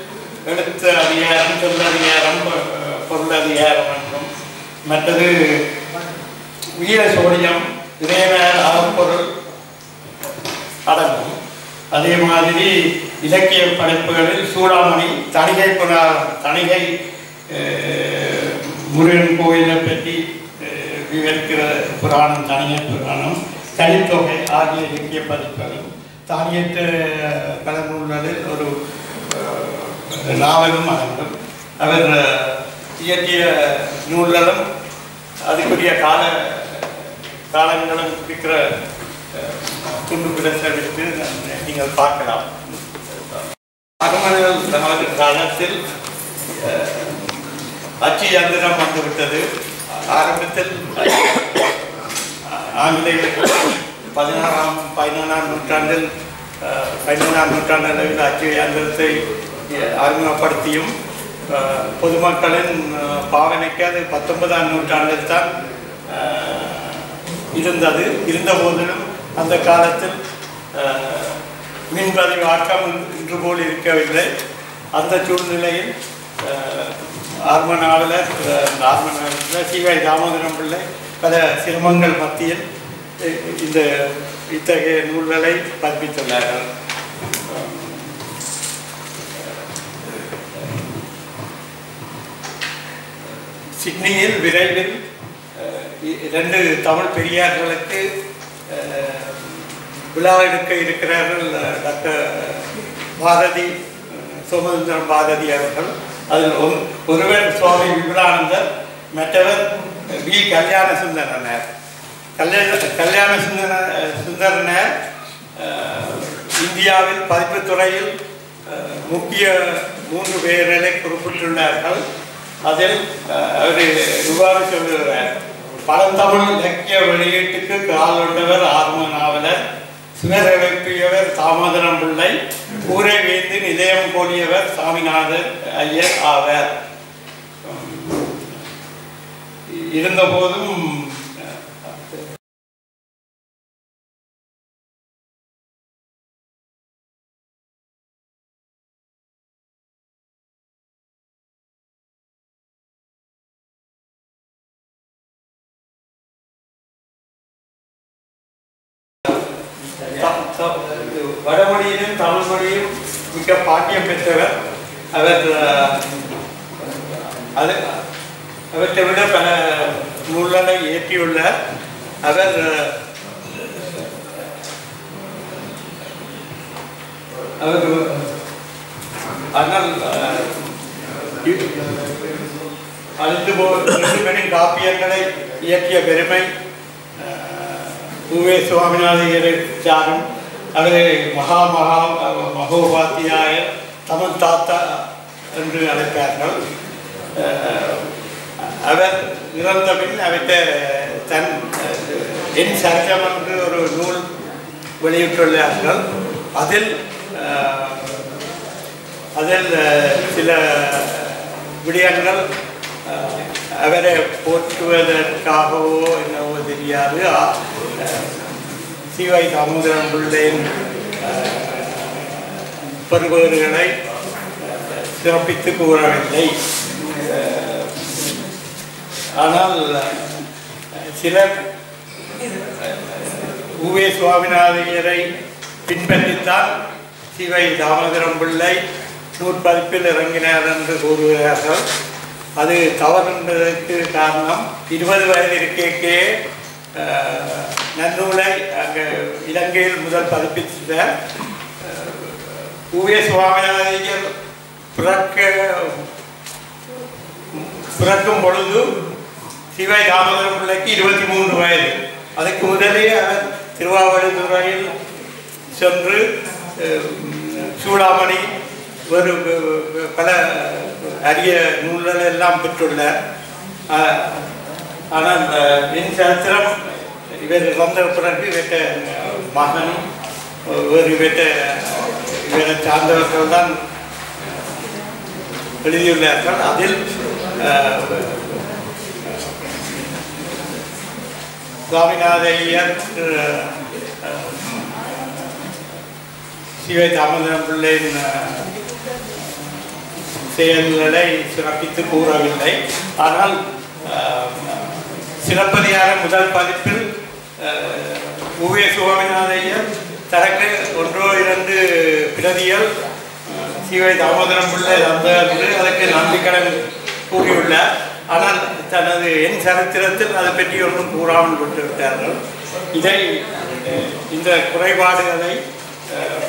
எழுத்து அதிகாரம் சொல் அதிகாரம் பொ- பொருள் அதிகாரம் என்றும் மற்றது வீர சோழியம் இறைவனர் அகப்பொருள் அடங்கும் அதே மாதிரி இலக்கிய படைப்புகளில் சூடாமணி தணிகை புராணம் தணிகை அஹ், முருகன் கோயிலை பற்றி அஹ், விவரிக்கிற புராணம் தணிகை புராணம் கலித்தொகை ஆகிய இலக்கிய பதிப்புகளும் தானியத்த பல நூல்களில் ஒரு அஹ், நாவலும் அடங்கும் அவர் அஹ், இயற்றிய நூல்களும் அதுக்குரிய கால காலங்களும் இருக்கிற அஹ், துண்டு பிரசரித்து நீங்கள் பார்க்கலாம் அகமதிகள் நமது காலத்தில் அஹ், அச்சு இயந்திரம் வந்துவிட்டது ஆரம்பத்தில் ஆங்கிலேயர்கள் பதினாறாம் பதினாறாம் நூற்றாண்டில் அஹ், பதினேழாம் நூற்றாண்டு அளவில் அச்சு இயந்திரத்தை அஹ், அறிமுகப்படுத்தியும் அஹ், பொதுமக்களின் அஹ், பாவனைக்கு அது பத்தொன்பதாம் நூற்றாண்டில் தான் அஹ், இருந்தது இருந்த போதிலும் அந்த காலத்தில் அஹ், மின்பதிவாக்கம் இன்று போல் இருக்கவில்லை அந்த சூழ்நிலையில் அஹ், ஆர்ம நாவலர் அஹ், ஆர்ம நாவலர் சிவை தாமோதரம் பிள்ளை பல சிரமங்கள் மத்தியில் இ- இந்த இத்தகைய நூல்களை பதிப்பித்துள்ளார்கள் சிட்னியில் விரைவில் அஹ், இ- இரண்டு தமிழ் பெரியார்களுக்கு அஹ், விழா எடுக்க இருக்கிறார்கள் அஹ், டாக்டர் பாரதி அஹ், சோமசுந்தரம் பாரதி அவர்கள் அதில் ஒரு ஒருவர் சுவாமி விபுலானந்தர் மற்றவர் வி கல்யாண சுந்தரனார் கல்யாண கல்யாண சுந்தர சுந்தரனார் அஹ், இந்தியாவில் பதிப்புத் துறையில் அஹ், முக்கிய மூன்று பெயர்களை குறிப்பிட்டுள்ளார்கள் அதில் அஹ், அவர் இவ்வாறு சொல்லுகிறார் பழந்தமிழ் இலக்கிய வெளியீட்டுக்கு கால் கொண்டவர் ஆர்ம நாவலர் சுவர் எழுப்பியவர் தாமோதரம் பிள்ளை கூரை வேந்து நிலையம் கோடியவர் சாமிநாதர் ஐயர் ஆவர் இருந்தபோதும் த- த- வடமொழியிலும் தமிழ் மொழியும் மிக்க பாக்கியம் பெற்றவர் அவர் அஹ், அது அவற்றை விட பல நூல்களை இயற்றியுள்ளார் அவர் அஹ், அவர் ஆனால் அஹ், இ- அழிந்து போ பெரும் காப்பியங்களை இயற்றிய பெருமை பூவே சுவாமிநாதையரை சாரும் அவரை மகா மகா மகோபாத்தியாய தமிழ் தாத்தா என்று அழைப்பார்கள் அஹ், அவர் இறந்த பின் அவற்றை தன் அஹ், என் சரிதம் என்று ஒரு நூல் வெளியிட்டுள்ளார்கள் அதில் அஹ், அதில் அஹ், சில விடயங்கள் அஹ், அவரை போற்றுவதற்காகவோ என்னவோ தெரியாது ஆ- அஹ், சிவை தாமோதரம் பிள்ளையின் அஹ், பெறுபவர்களை அஹ், சிறப்பித்து கூறவில்லை அஹ், ஆனால் அஹ், சிலர் உவே சுவாமிநாதையரை பின்பற்றித்தான் சிவை தாமோதரம் பிள்ளை நூற்பதிப்பில் இறங்கினார் என்று கூறுகிறார்கள் அது தவறுன்றதற்கு காரணம் இருபது வயது இருக்கே நன்னூலை அங்கே இலங்கையில் முதல் பதிப்பித்த உவே சுவாமிநாதையர் பிறக்க பிறக்கும் பொழுது சிவை தாமோதரம் பிள்ளைக்கு இருபத்தி மூன்று வயது அதுக்கு முதலே அவர் திருவாவடுதுறையில் சென்று அஹ், சூடாமணி ஒரு அஹ், பல அரிய நூல்கள் எல்லாம் பெற்றுள்ளார் ஆஹ், ஆனால் அஹ், என் சரித்திரம் இவர் வந்த பிறகு இவற்ற மகனும் வேறு இவற்ற இவரை சார்ந்தவர்கள் தான் எழுதியுள்ளார்கள் அதில் அஹ், சுவாமிநாத ஐயர் அஹ், அஹ், சிவை தாமோதரம் பிள்ளையின் அஹ், செயல்களை சிறப்பித்து கூறவில்லை ஆனால் அஹ், சிலப்பதிகார முதல் பதிப்பில் அஹ், உவே சுவாமிநாதையர் தனக்கு ஒன்றோ இரண்டு பிரதிகள் அஹ், சிவை தாமோதரம் பிள்ளை தந்த என்று அதற்கு நன்றிக்கடன் கூறியுள்ளார் ஆனால் தனது என் சரித்திரத்தில் அதை பற்றி ஒன்றும் கூறாமல் விட்டு விட்டார்கள் இதை அஹ், இந்த குறைபாடுகளை அஹ்,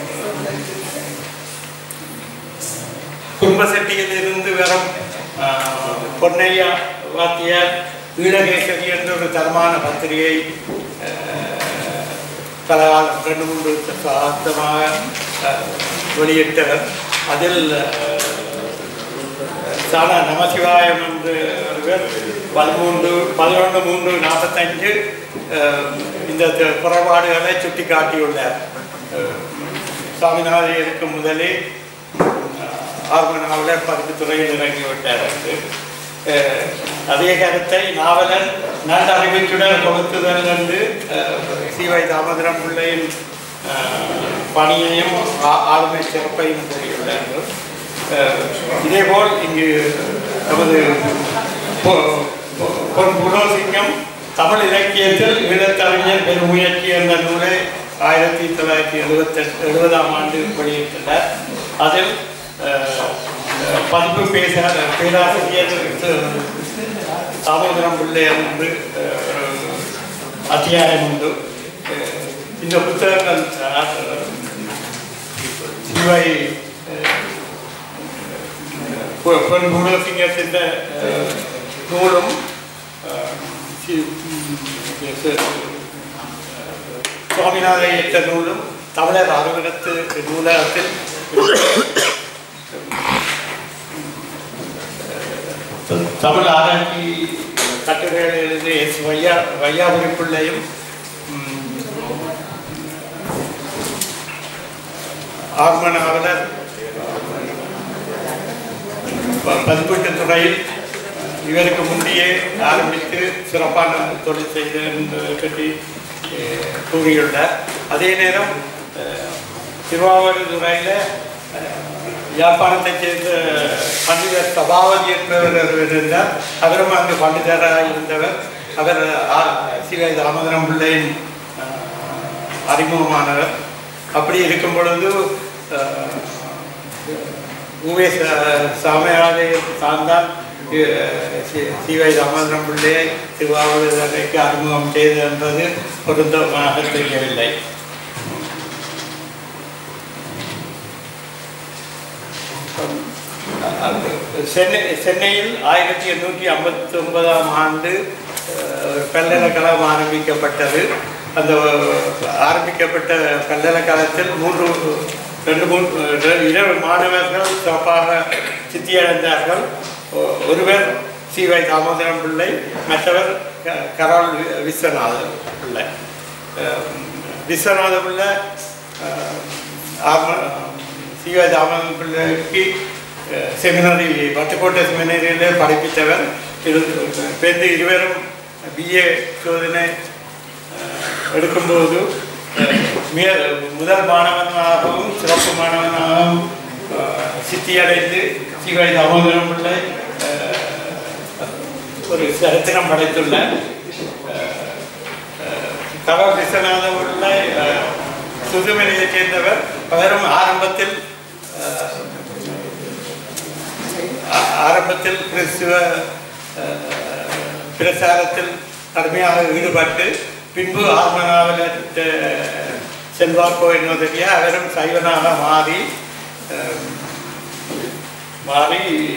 குடும்பசெட்டியில் இருந்து வரும் ஆஹ், பொன்னையா வாத்தியார் ஈழகேசரி என்ற ஒரு தரமான பத்திரிகை ஆஹ், பல காலம் ரெண்டு மூன்று சாத்தமாக வெளியிட்டவர் அதில் ஆஹ், சாலா நமசிவாயம் என்று ஒருவர் பதிமூன்று பதினொன்று மூன்று நாற்பத்தஞ்சு அஹ், இந்த த- குறைபாடுகளை சுட்டி காட்டியுள்ளார் அஹ், சாமிநாதையருக்கு முதலே ஆர்வ நாவலர் பதிப்பு துறையில் இறங்கிவிட்டார் என்று அஹ், அதே கருத்தை நாவலர் நன்றறிவிச்சுடன் கொடுத்துதல் என்று அஹ், சிவை தாமோதரம் பிள்ளையின் அஹ், பணியையும் ஆ- ஆளுமை சிறப்பையும் கூறியுள்ளார்கள் அஹ், இதேபோல் இங்கு நமது பொ- பொ- பொன் புலோசிங்கம் தமிழ் இலக்கியத்தில் ஈழத்தறிஞர் பெருமுயற்சி என்ற நூலை ஆயிரத்தி தொள்ளாயிரத்தி எழுபத்தெட்டு எழுபதாம் ஆண்டு வெளியிட்டுள்ளார் அதில் அஹ், பதிப்பு பேச பேராசிரியர் திரு தாமோதரம் பிள்ளை என்று அஹ், ஒரு அத்தியாயம் உண்டு அஹ், இந்த புத்தகங்கள் அஹ், சிவை பொன் குணசிங்கத்தின் நூலும் அஹ், சி- ம், ச- சுவாமிநாத இயற்ற நூலும் தமிழர் அலுவலகத்து நூலகத்தில் தமிழ் ஆராய்ச்சி கட்டுரைகள் எழுதிய எஸ் வையா வையாபுரி பிள்ளையும் ம், ஆர்ம நாவலர் ப- பதிப்பீட்டுத் துறையில் இவருக்கு முந்தையே ஆரம்பித்து சிறப்பான தொழில் செய்த என்பதை பற்றி அஹ், கூறியுள்ளார் அதே நேரம் அஹ், திருவாவூர்துறையில் யாழ்ப்பாணத்தைச் சேர்ந்த பண்டிதர் சபாவதி என்பவர் ஒருவர் இருந்தார் அவரும் அங்கு பண்டிதராக இருந்தவர் அவர் ஆ- சிவை தாமோதரம் பிள்ளையின் அஹ், அறிமுகமானவர் அப்படி இருக்கும் பொழுது அஹ், ஊவே சாமியாலயம் சார்ந்தான் சிவை ராமச்சந்திரன் பிள்ளையை திருவாவூருக்கு அறிமுகம் செய்தது என்பது பொருத்தமாக தெரியவில்லை சென்னை சென்னையில் ஆயிரத்தி எண்ணூற்றி ஐம்பத்தி ஒன்பதாம் ஆண்டு அஹ், பல்கலைக்கழகம் ஆரம்பிக்கப்பட்டது அந்த ஆரம்பிக்கப்பட்ட பல்கலைக்கழகத்தில் மூன்று ரெண்டு மூன்று ரெ- இரு மாணவர்கள் சிறப்பாக சித்தியடைந்தார்கள் ஒ- ஒருவர் சிவை தாமோதரம் பிள்ளை மற்றவர் க- கரால் வி- விஸ்வநாதன் பிள்ளை அஹ், விஸ்வநாத பிள்ளை அஹ், ஆர்ம சிவ தாமன் பிள்ளைக்கு அஹ், செமினரி வட்டுக்கோட்டை செமினரியிலே படிப்பித்தவர் இரு பேருந்து இருவரும் பிஏ சோதனை அஹ், எடுக்கும்போது அஹ், மிக முதல் மாணவனாகவும் சிறப்பு மாணவனாகவும் அஹ், சித்தியடைந்து சிவை தாமோதரம் பிள்ளை அஹ், ஒரு சரித்திரம் படைத்துள்ளார் கவர் விஸ்வநாத உள்ள சுதுமலையை சேர்ந்தவர் அவரும் ஆரம்பத்தில் அஹ், ஆ- ஆரம்பத்தில் கிறிஸ்துவ அஹ், பிரச்சாரத்தில் கடுமையாக ஈடுபட்டு பின்பு ஆத்மனாவில் செல்வாக்கோ என்பதற்கே அவரும் சைவனாக மாறி அஹ், மாறி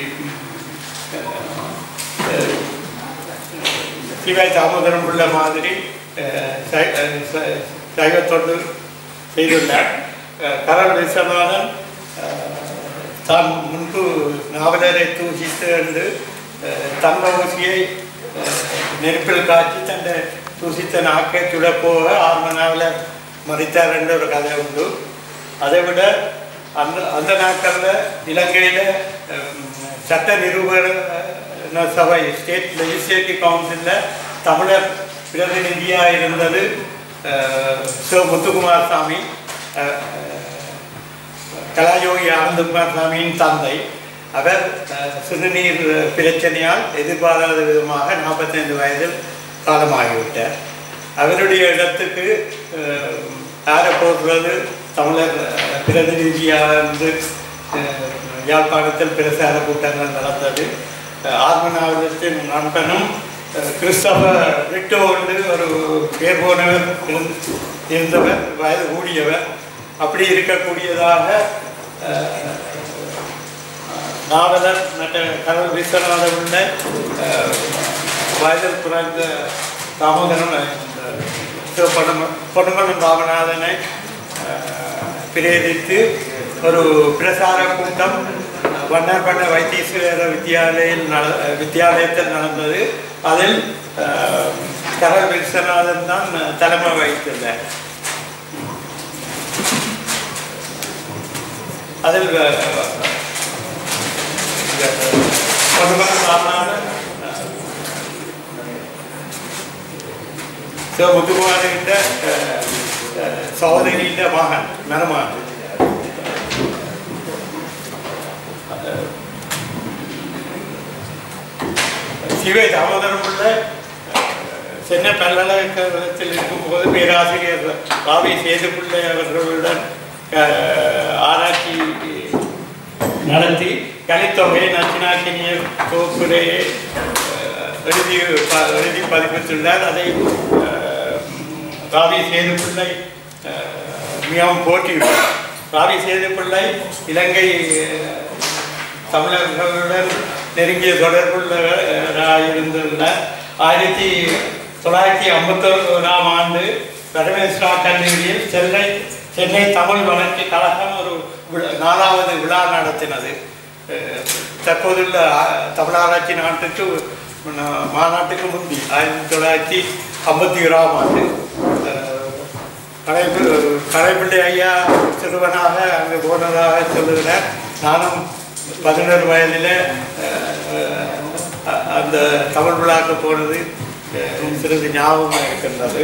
அஹ், சிவாய் தாமோதரம் உள்ள மாதிரி அஹ், சை- அஹ், சை- சைவ தொண்டு செய்துள்ளார் அஹ், கரண் விஸ்வநாதன் அஹ், தான் முன்பு நாவலரை தூசித்து என்று அஹ், தங்க ஊசியை அஹ், நெருப்பில் காய்ச்சி தன்னை தூசித்த நாக்கை சுடப்போக ஆர்ம நாவலர் மறித்தார் என்ற ஒரு கதை உண்டு அதை விட அந்த அந்த நாட்களில் இலங்கையில் சட்ட நிரூபண சபை ஸ்டேட் லெஜிஸ்லேட்டிவ் கவுன்சிலில் தமிழர் பிரதிநிதியாக இருந்தது அஹ், சோ முத்துக்குமார் சாமி அஹ், கலாயோகி ஆனந்தகுமார் சாமியின் தந்தை அவர் அஹ், சிறுநீர் பிரச்சனையால் எதிர்பாராத விதமாக நாற்பத்தைந்து வயதில் காலமாகிவிட்டார் அவருடைய இடத்துக்கு அஹ், யாரை போடுறது தமிழர் அஹ், பிரதிநிதியாக இருந்து அஹ், யாழ்ப்பாணத்தில் பிரசார கூட்டங்கள் நடந்தது அஹ், ஆத்மநாதத்தின் நண்பனும் அஹ், கிறிஸ்தவ விட்டோ என்று ஒரு பேர் போனவர் இருந்து- இருந்தவர் வயது கூடியவர் அப்படி இருக்கக்கூடியதாக அஹ், நாவலர் மற்ற கடல் விஸ்வநாத உள்ள அஹ், வயதில் குறைந்த தாமோதரன் இந்த சிவபொன்னும- பொன்னுமலன் ராமநாதனை அஹ், பிரேரித்து ஒரு பிரசார கூட்டம் வண்ணார்பண்ண வைத்தீஸ்வர வித்யாலயில் நட வித்யாலயத்தில் நடந்தது அதில் அஹ், கடல் விஸ்வநாதன் தான் தலைமை வகித்திருந்தார் அதில் அஹ், பொன்னுமலன் ராமநாதன் മുതുകുമാരൻ്റെ സഹോദരിയുടെ മകൻ മെനമാണ് சிவை தாமோதரம் உள்ள சென்னை பல்கலைக்கழகத்தில் இருக்கும்போது பேராசிரியர் ராவி சேதுப்பிள்ளை அவர்களுடன் அஹ், ஆராய்ச்சி நடத்தி கலித்தொகை நச்சினாக்கினியர் கோப்புரையை அஹ், எழுதி ப- எழுதி பதிப்பித்துள்ளார் அதை அஹ், ராவி சேதுப்பிள்ளை அஹ், மிகவும் போற்றியுள்ளார் ராவி சேதுப்பிள்ளை இலங்கை அஹ், தமிழர்களுடன் நெருங்கிய தொடர்புள்ளவராயிருந்துள்ளார் ஆயிரத்தி தொள்ளாயிரத்தி ஐம்பத்தோராம் ஆண்டு பரமேஸ்வரா கல்லூரியில் சென்னை சென்னை தமிழ் வளர்ச்சி கழகம் ஒரு விழா- நாலாவது விழா நடத்தினது அஹ், தற்போதுள்ள ஆ- தமிழாராய்ச்சி நாட்டுக்கு ம- மாநாட்டுக்கு முந்தி ஆயிரத்தி தொள்ளாயிரத்தி ஐம்பத்தி ஓராம் ஆண்டு அஹ், கலைப்பு கலைப்பிள்ளை ஐயா சிறுவனாக அங்கு போனதாக சொல்லுகிறார் நானும் பதினோரு வயதில் அந்த தமிழ் விழாக்கு போனது அஹ், சிறிது ஞாபகம் இருக்கின்றது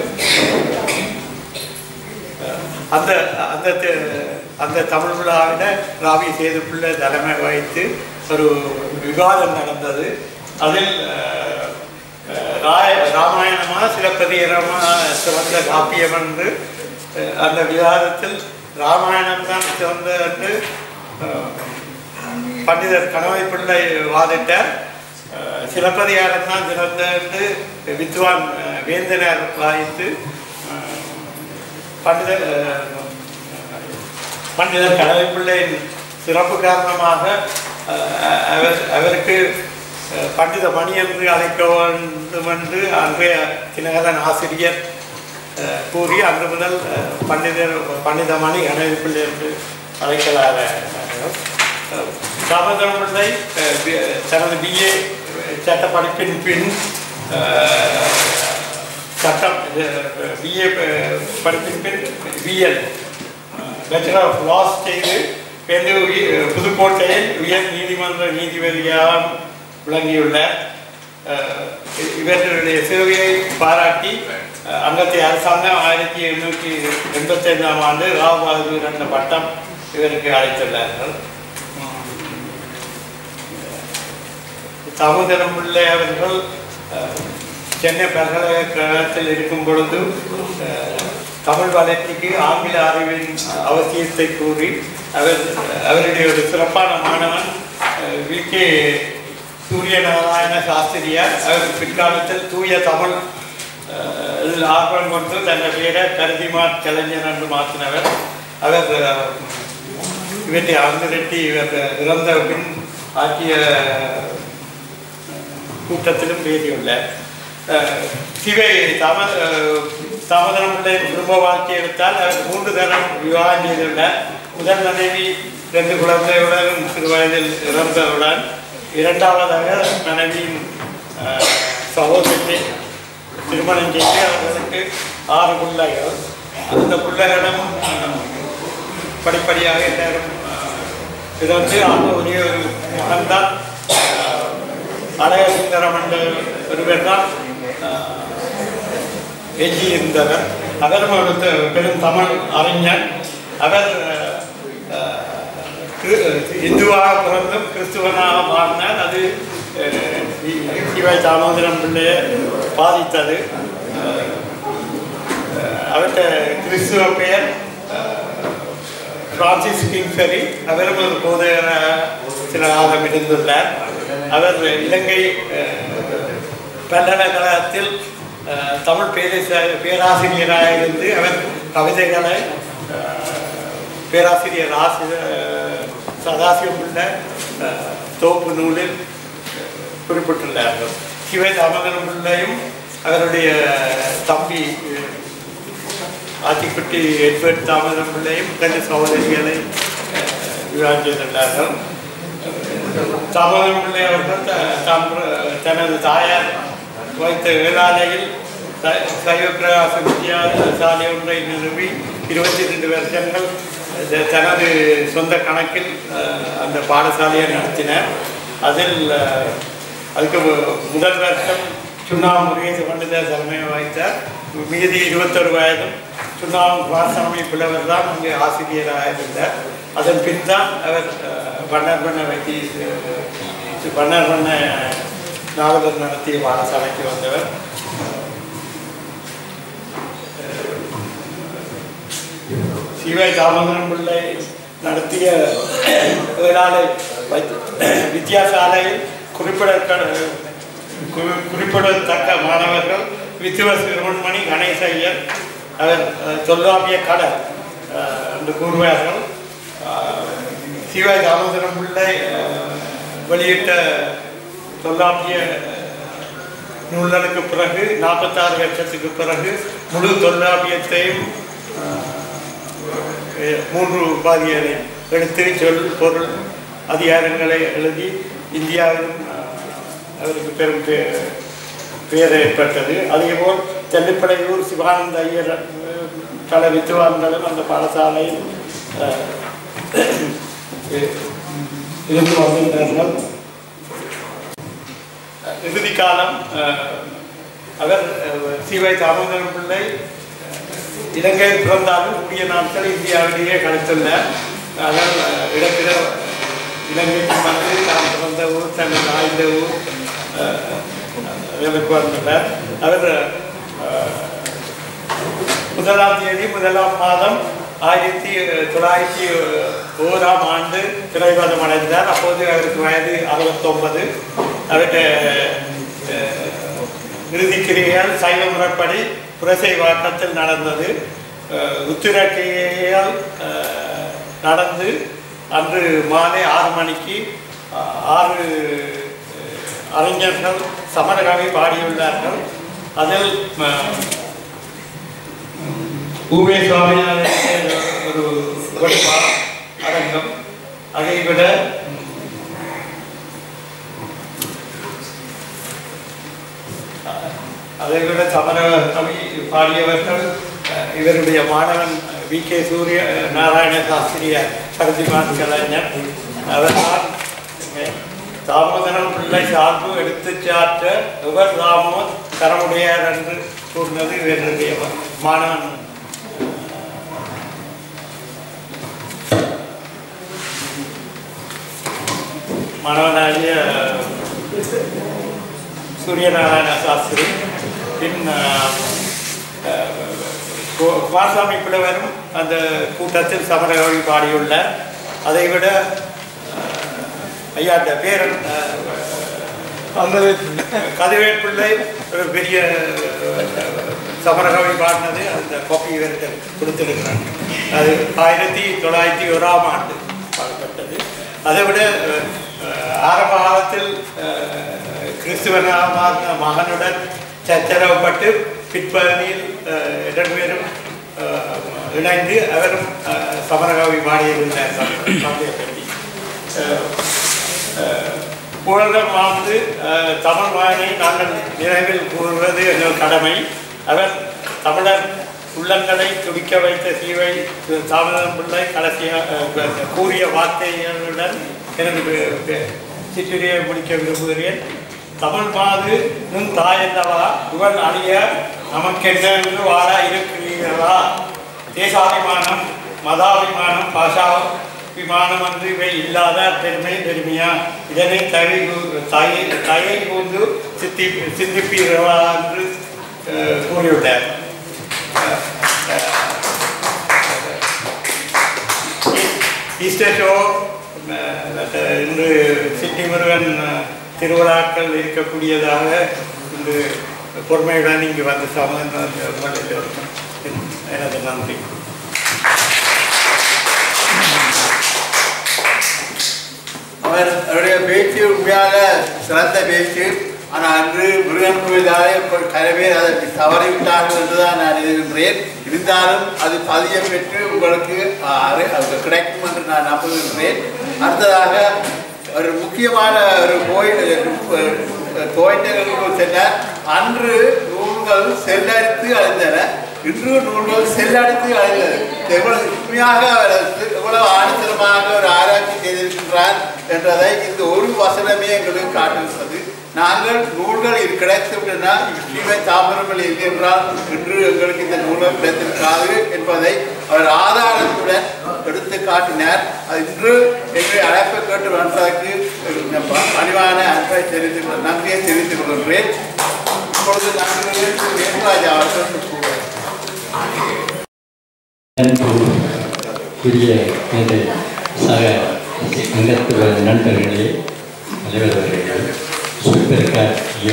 அஹ், அந்த அந்த தி- அந்த தமிழ் விழாவில் ராவி சேதுப்பிள்ளை தலைமை வகித்து ஒரு விவாதம் நடந்தது அதில் அஹ், அஹ், ராய ராமாயணமா சிலப்பதிகரமா சிறந்த காப்பியம் என்று அஹ், அந்த விவாதத்தில் ராமாயணம் தான் சிறந்த என்று அஹ், பண்டிதர் கணவை பிள்ளை வாதிட்டார் அஹ், சிலப்பதிகாரம் தான் சிறந்த என்று வித்வான் அஹ், வேந்தனர் வாதித்து அஹ், பண்டிதர் அஹ், பண்டிதர் கணவை பிள்ளையின் சிறப்பு காரணமாக அஹ், அவர் அவருக்கு அஹ், பண்டித மணி என்று அழைக்க வேண்டும் என்று அன்றைய தினகரன் ஆசிரியர் அஹ், கூறி அன்று முதல் அஹ், பண்டிதர் பண்டித மணி கணவை பிள்ளை என்று அழைக்கலாக தாமோதரம் பிள்ளை அஹ், பி- தனது பிஏ சட்ட படிப்பின் பின் அஹ், சட்டம் பிஏ படிப்பின் பின் பிஎல் பேச்சுலர் ஆஃப் லாஸ் செய்து பிறகு உய- புதுக்கோட்டையில் உயர் நீதிமன்ற நீதிபதியாக விளங்கியுள்ளார் அஹ், இ- இவர்களுடைய சேவையை பாராட்டி அஹ், அங்கத்திய அரசாங்கம் ஆயிரத்தி எண்ணூற்றி எண்பத்தைந்தாம் ஆண்டு ராவ் பகதூர் என்ற பட்டம் இவருக்கு அளித்துள்ளார்கள் தாமோதரம் பிள்ளை அவர்கள் அஹ், சென்னை பல்கலைக்கழகத்தில் இருக்கும் பொழுது அஹ், தமிழ் வளர்ச்சிக்கு ஆங்கில அறிவின் அவசியத்தை கூறி அவர் அவருடைய ஒரு சிறப்பான மாணவன் வி கே சூரியநாராயண சாஸ்திரியார் அவர் பிற்காலத்தில் தூய தமிழ் அஹ், இதில் ஆர்வம் கொண்டு தன்னை பேரை கருதிமார் கலைஞர் என்று மாற்றினவர் அவர் அஹ், இவற்றை அங்குரட்டி இவர் இறந்த பின் ஆக்கிய கூட்டத்திலும் பேசியுள்ளார் அஹ், சிவை தாம அஹ், தாமோதரம் பிள்ளை குடும்ப வாழ்க்கை எடுத்தால் அவர் மூன்று தரம் விவாகம் செய்துள்ளார் முதல் மனைவி ரெண்டு குழந்தையுடன் சிறு வயதில் இறந்தவுடன் இரண்டாவதாக மனைவியின் அஹ், சகோதரி திருமணம் செய்து அவர்களுக்கு ஆறு பிள்ளைகள் அந்த பிள்ளைகளிடம் அஹ், படிப்படியாக எல்லாரும் அஹ், இறந்து ஆக ஒரே ஒரு மகன்தான் அஹ், அழக சுந்தரம் என்ற ஒருவர் தான் எஞ்சி இருந்தவர் அவர் ஒரு த- பெரும் தமிழ் அறிஞர் அவர் அஹ், கிரு- இந்துவாக பிறந்தும் கிறிஸ்துவனாக மாறினார் அது அஹ், சி- சிவாய் தாமோதரம் பிள்ளையை பாதித்தது அஹ், அவர்கிட்ட கிறிஸ்துவ பெயர் பிரான்சிஸ் கிங்ஸ்பெரி அவரும் ஒரு போதகராக சில காலம் இருந்துள்ளார் அவர் இலங்கை அஹ், பல்கலைக்கழகத்தில் அஹ், தமிழ் பேரேச பேராசிரியராக இருந்து அவர் கவிதைகளை அஹ், பேராசிரியர் ஆசி சதாசிவம் உள்ள அஹ், தொகுப்பு நூலில் குறிப்பிட்டுள்ளார்கள் சிவை தாமோதரம் பிள்ளையும் அவருடைய தம்பி அஹ், ஆத்திக்குட்டி எட்வர்ட் தாமதம் பிள்ளையும் ரெண்டு சகோதரிகளை அஹ், விவாகம் செய்துள்ளார்கள் தாமதம் பிள்ளை அவர்கள் த- தாம் பிர- தனது தாயார் வைத்த வேளாலையில் ச- சைவ பிரகாச வித்தியாசாலை ஒன்றை நிறுவி இருபத்தி ரெண்டு வருஷங்கள் த- தனது சொந்த கணக்கில் அஹ், அந்த பாடசாலையை நடத்தினார் அதில் அஹ், அதுக்கு மு- முதல் வருஷம் சுண்ணாம்பு முருகேச பண்டிதர் தலைமையை வகித்தார் மீதி இருபத்தொரு வயதும் சுண்ணாம்பு பாசாமி புலவர் தான் அங்கு ஆசிரியராக இருந்தார் அதன் பின் தான் அவர் அஹ், வண்ணர் பண்ண வைத்தி வண்ணர் பண்ண நாவலர் நடத்திய பாடசாலைக்கு வந்தவர் சிவை தாமோதரம் பிள்ளை நடத்திய வேளாளை வைத்து- வித்தியாசாலையில் குறிப்பிடக்க குறி- குறிப்பிடத்தக்க மாணவர்கள் வித்துவ சிறுவன்மணி கணேச ஐயர் அவர் அஹ், தொல்காப்பிய கடல் அஹ், என்று கூறுவார்கள் அஹ், சிவை தாமோதரம் பிள்ளை அஹ், வெளியிட்ட தொல்காப்பிய நூல்களுக்கு பிறகு நாற்பத்தாறு வருஷத்துக்கு பிறகு முழு தொல்காப்பியத்தையும் அஹ், மூன்று உபாதிகளை எடுத்து சொல் பொருள் அதிகாரங்களை எழுதி இந்தியாவிலும் அஹ், அவருக்கு பெரும் பே- பெயர் ஏற்பட்டது அதேபோல் தெல்லிப்படையூர் சிவானந்த ஐயர் அஹ், பல வித்துவான்களும் அந்த பாடசாலையில் அஹ், இருந்து வந்திருந்தார்கள் இறுதி காலம் அஹ், அவர் அஹ், சிவை தாமோதரம் பிள்ளை இலங்கையில் பிறந்தாலும் கூடிய நாட்கள் இந்தியாவிலேயே கழித்துள்ளார் ஆனால் அஹ், இடத்தில இலங்கைக்கு வந்து தான் பிறந்த ஊர் தன் ஆய்ந்த ஊர் அஹ், அதற்கு வந்துள்ளார் அவர் அஹ், முதலாம் தேதி முதலாம் மாதம் ஆயிரத்தி தொள்ளாயிரத்தி ஓராம் ஆண்டு திரைவதம் அடைந்தார் அப்போது அவருக்கு வயது அறுபத்தொன்பது அவருடைய அஹ், இறுதிக்கிரியால் சைவ முறைப்படி புரசை வாக்கத்தில் நடந்தது அஹ், உத்திரக்கிரியால் அஹ், நடந்து அன்று மாலை ஆறு மணிக்கு அஹ், ஆறு அஹ், அறிஞர்கள் சமரகவி பாடியுள்ளார்கள் அதில் அஹ், பூவே சுவாமிநாதன் ஒரு கொடுப்பா அரங்கம் அதை விட அதை விட சமர கவி பாடியவர்கள் அஹ், இவருடைய மாணவன் வி கே சூரிய நாராயண சாஸ்திரியார் பரதிமான் கலைஞர் அவர்தான் அஹ், தாமோதரம் பிள்ளை சார்பு எடுத்துச் சாற்ற எவர் தாமோ தரமுடையார் என்று கூறினது இவருடைய மாணவன் மாணவனாகிய சூரியநாராயண சாஸ்திரி பின் அஹ், அஹ், கு- குமாரசாமி பிள்ளைவரும் அந்த கூட்டத்தில் சமரகவி பாடியுள்ளார் அதைவிட அஹ், ஐயா அந்த பேரன் அஹ், அந்த கதிரவேற்பிள்ளை ஒரு பெரிய சமரகவி பாடினது அந்த காப்பி இவர்கிட்ட கொடுத்துருக்கிறாங்க அது ஆயிரத்தி தொள்ளாயிரத்தி ஓராம் ஆண்டு பாடப்பட்டது அதை விட அஹ், ஆரம்ப காலத்தில் அஹ், கிறிஸ்துவனாக மாறின மகனுடன் சச்சரவுப்பட்டு பிற்பகுதியில் அஹ், இரண்டு பேரும் அஹ், இணைந்து அவரும் அஹ், சமரகவி பாடியிருந்தார் தந்தையை பற்றி அஹ், அஹ், புகழம் வாழ்ந்து அஹ், தமிழ் வாயினை நாங்கள் நினைவில் கூறுவது எங்கள் கடமை அவர் தமிழர் உள்ளங்களை துடிக்க வைத்த சீவை தாமதம் பிள்ளை கடைசியாக கூறிய வார்த்தைகளுடன் எனது பெ- பெ- சிற்றுரையை முடிக்க விரும்புகிறேன் தமிழ் மாது நும் தாயல்லவா இவன் அழிய நமக்கென்ன என்று வாழ இருக்கிறீர்களா தேசாபிமானம் மதாபிமானம் பாஷா விமானம் வந்து இவை இல்லாத பெருமை பெருமையா இதனை தகை தகை தகை கூந்து சித்தி சிந்திப்பீர்களா என்று அஹ், கூறியுள்ளார் ஈஸ்டர் ஷோ அஹ், இன்று சிட்டி முருகன் அஹ், திருவிழாக்கள் இருக்கக்கூடியதாக இன்று பொறுமையுடன் இங்கு வந்து சம எனது நன்றி அவர் அவருடைய பேச்சு உண்மையாக சிறந்த பேச்சு ஆனால் அன்று முருகன் கோயிலாலே பல பேர் அதை தவறிவிட்டார்கள் என்றுதான் நான் எழுதுகின்றேன் இருந்தாலும் அது பதியம் பெற்று உங்களுக்கு அஹ், அறி- அது கிடைக்கும் என்று நான் நம்புகின்றேன் அடுத்ததாக ஒரு முக்கியமான ஒரு கோயில் கோயில்களுக்கு சென்றார் அன்று நூல்கள் செல்லடித்து அழிந்தன இன்று நூல்கள் செல்லடித்து அழிந்தது எவ்வளவு உண்மையாக அவர் எவ்வளவு ஆணித்தரமாக ஒரு ஆராய்ச்சி செய்திருக்கின்றார் என்றதை இந்த ஒரு வசனமே எங்களுக்கு காட்டுகிறது நாங்கள் நூல்கள் இது கிடைத்துவிட்டனா ஸ்ரீமை தாமிரங்கள் இல்லை என்றால் இன்று எங்களுக்கு இந்த நூல்கள் கிடைத்திருக்காது என்பதை அவர் ஆதாரத்துடன் எடுத்து காட்டினார் அது இன்று எங்களை அழைப்பை கேட்டு வந்ததற்கு பணிவான அன்பை தெரிவித்துக் கொள் நன்றியை தெரிவித்துக் கொள்கிறேன் இப்பொழுது நன்றி வேணுராஜா அவர்கள் கூறுவார் அன்புக்குரிய எனது சக சங்கத்துவ நண்பர்களே தலைவர் அவர்களே சுப்பிரகாட்சிய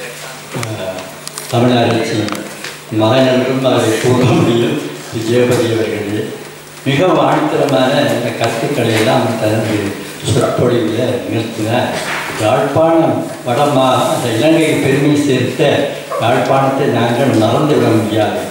தமிழரசி மகனென்றும் அதை கூற முடியும் விஜயபதி அவர்களே மிக ஆழ்த்தரமான இந்த கருத்துக்களை எல்லாம் தனது சொற்பொழிவில் நிறுத்தினார் யாழ்ப்பாணம் வடமாக அந்த இலங்கையை பெருமை சேர்த்த யாழ்ப்பாணத்தை நாங்கள் மறந்துவிட முடியாது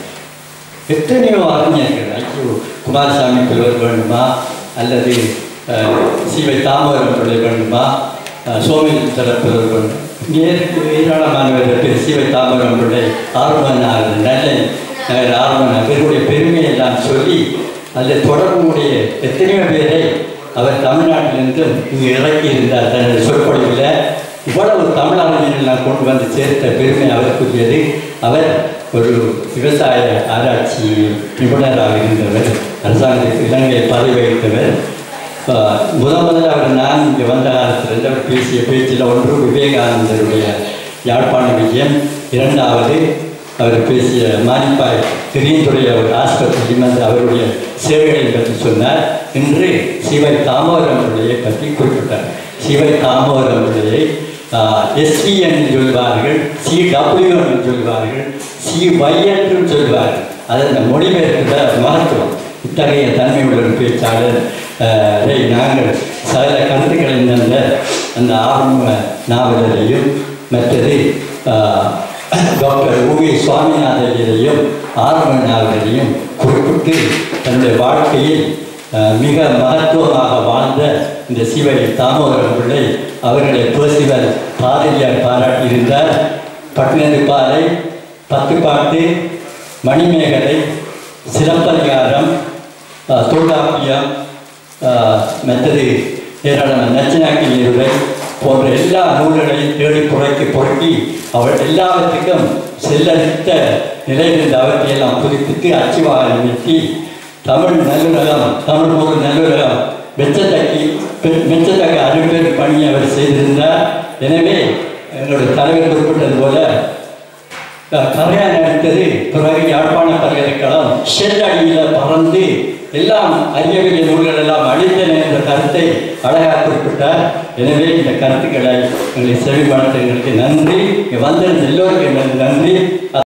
எத்தனையோ அறிஞர்கள் ஐயோ குமாரசாமி புலவர் வேண்டுமா அல்லது அஹ், சிவை தாமரம் பிள்ளை வேண்டுமா அஹ், சோமேஸ்வர புலவர் வேண்டும் நேருக்கு ஏராளமானவர்கள் பேர் சிவை தாமரம் பிள்ளை ஆர்வனார் நல்ல நகர் ஆர்வன் அவருடைய பெருமையை எல்லாம் சொல்லி அதில் தொடர்புடைய எத்தனையோ பேரை அவர் தமிழ்நாட்டிலிருந்து இங்கு இறக்கி இருந்தார் தனது சொற்பொழிவில் இவ்வளவு தமிழ் அறிஞர்கள் கொண்டு வந்து சேர்த்த பெருமை அவருக்குரியது அவர் ஒரு விவசாய ஆராய்ச்சி நிபுணராக இருந்தவர் அரசாங்கத்தில் இலங்கையை பதவி வகித்தவர் ஆஹ் முதன் முதல்ல அவர் நான் இங்கே வந்த காலத்திலிருந்து அவர் பேசிய பேச்சில் ஒன்று விவேகானந்தருடைய யாழ்ப்பாண விஜயம் இரண்டாவது அவர் பேசிய மானிப்பாய் திரிந்துடைய ஒரு ஆஸ்பத்திரி வந்து அவருடைய சேவைகளை பற்றி சொன்னார் இன்று சிவை தாமோதரம் பிள்ளையை பற்றி குறிப்பிட்டார் சிவை தாமோதரம் பிள்ளையை எஸ்பி என்று சொல்வார்கள் சி டபிள்யூ என்று சொல்வார்கள் சி ஒய் என்றும் சொல்வார்கள் அது அந்த மொழிபெயர்க்கிற மகத்துவம் இத்தகைய தன்மை உள்ள ஒரு பேச்சாளர் ஆஹ், இதை நாங்கள் சகல கருத்துக்களை தந்த அந்த ஆரம்ப நாவலரையும் மற்றது ஆஹ், டாக்டர் உவி சுவாமிநாதரையும் ஆரம்ப நாவலரையும் குறிப்பிட்டு தன்னுடைய வாழ்க்கையில் ஆஹ், மிக மகத்துவமாக வாழ்ந்த இந்த சிவை தாமோதரம் பிள்ளை அவர்களை பேசிவர் பாதிரியார் பாராட்டியிருந்தார் பட்டினது பாறை பத்துப்பாட்டு மணிமேகலை சிலப்பதிகாரம் ஆஹ், தொல்காப்பியம் ஆஹ், மற்றது ஏராளமான நச்சினாக்கி நீருரை போன்ற எல்லா நூல்களையும் தேடி புரக்கி புரட்டி அவள் எல்லாவற்றுக்கும் செல்லரித்த நிலையிலிருந்து அவற்றையெல்லாம் புதுப்பித்து அச்சுவாக நிறுத்தி தமிழ் நல்லுலகம் தமிழ் பொருள் நல்லுலகம் மெச்சத்தக்கி மெச்சத்தக்க அறிவியல் பணியை அவர் செய்திருந்தார் எனவே எங்களுடைய தலைவர் குறிப்பிட்டது போல கரையான் எடுத்தது பிறகு யாழ்ப்பாண பல்கலைக்கழகம் ஷெல்லடியில் பறந்து எல்லாம் அறியவிய நூல்கள் எல்லாம் அழித்தன என்ற கருத்தை அழகாக குறிப்பிட்டார் எனவே இந்த கருத்துக்களை எங்களை செவிமடுத்த எங்களுக்கு நன்றி இங்கே வந்திருந்த எல்லோருக்கும் எனது நன்றி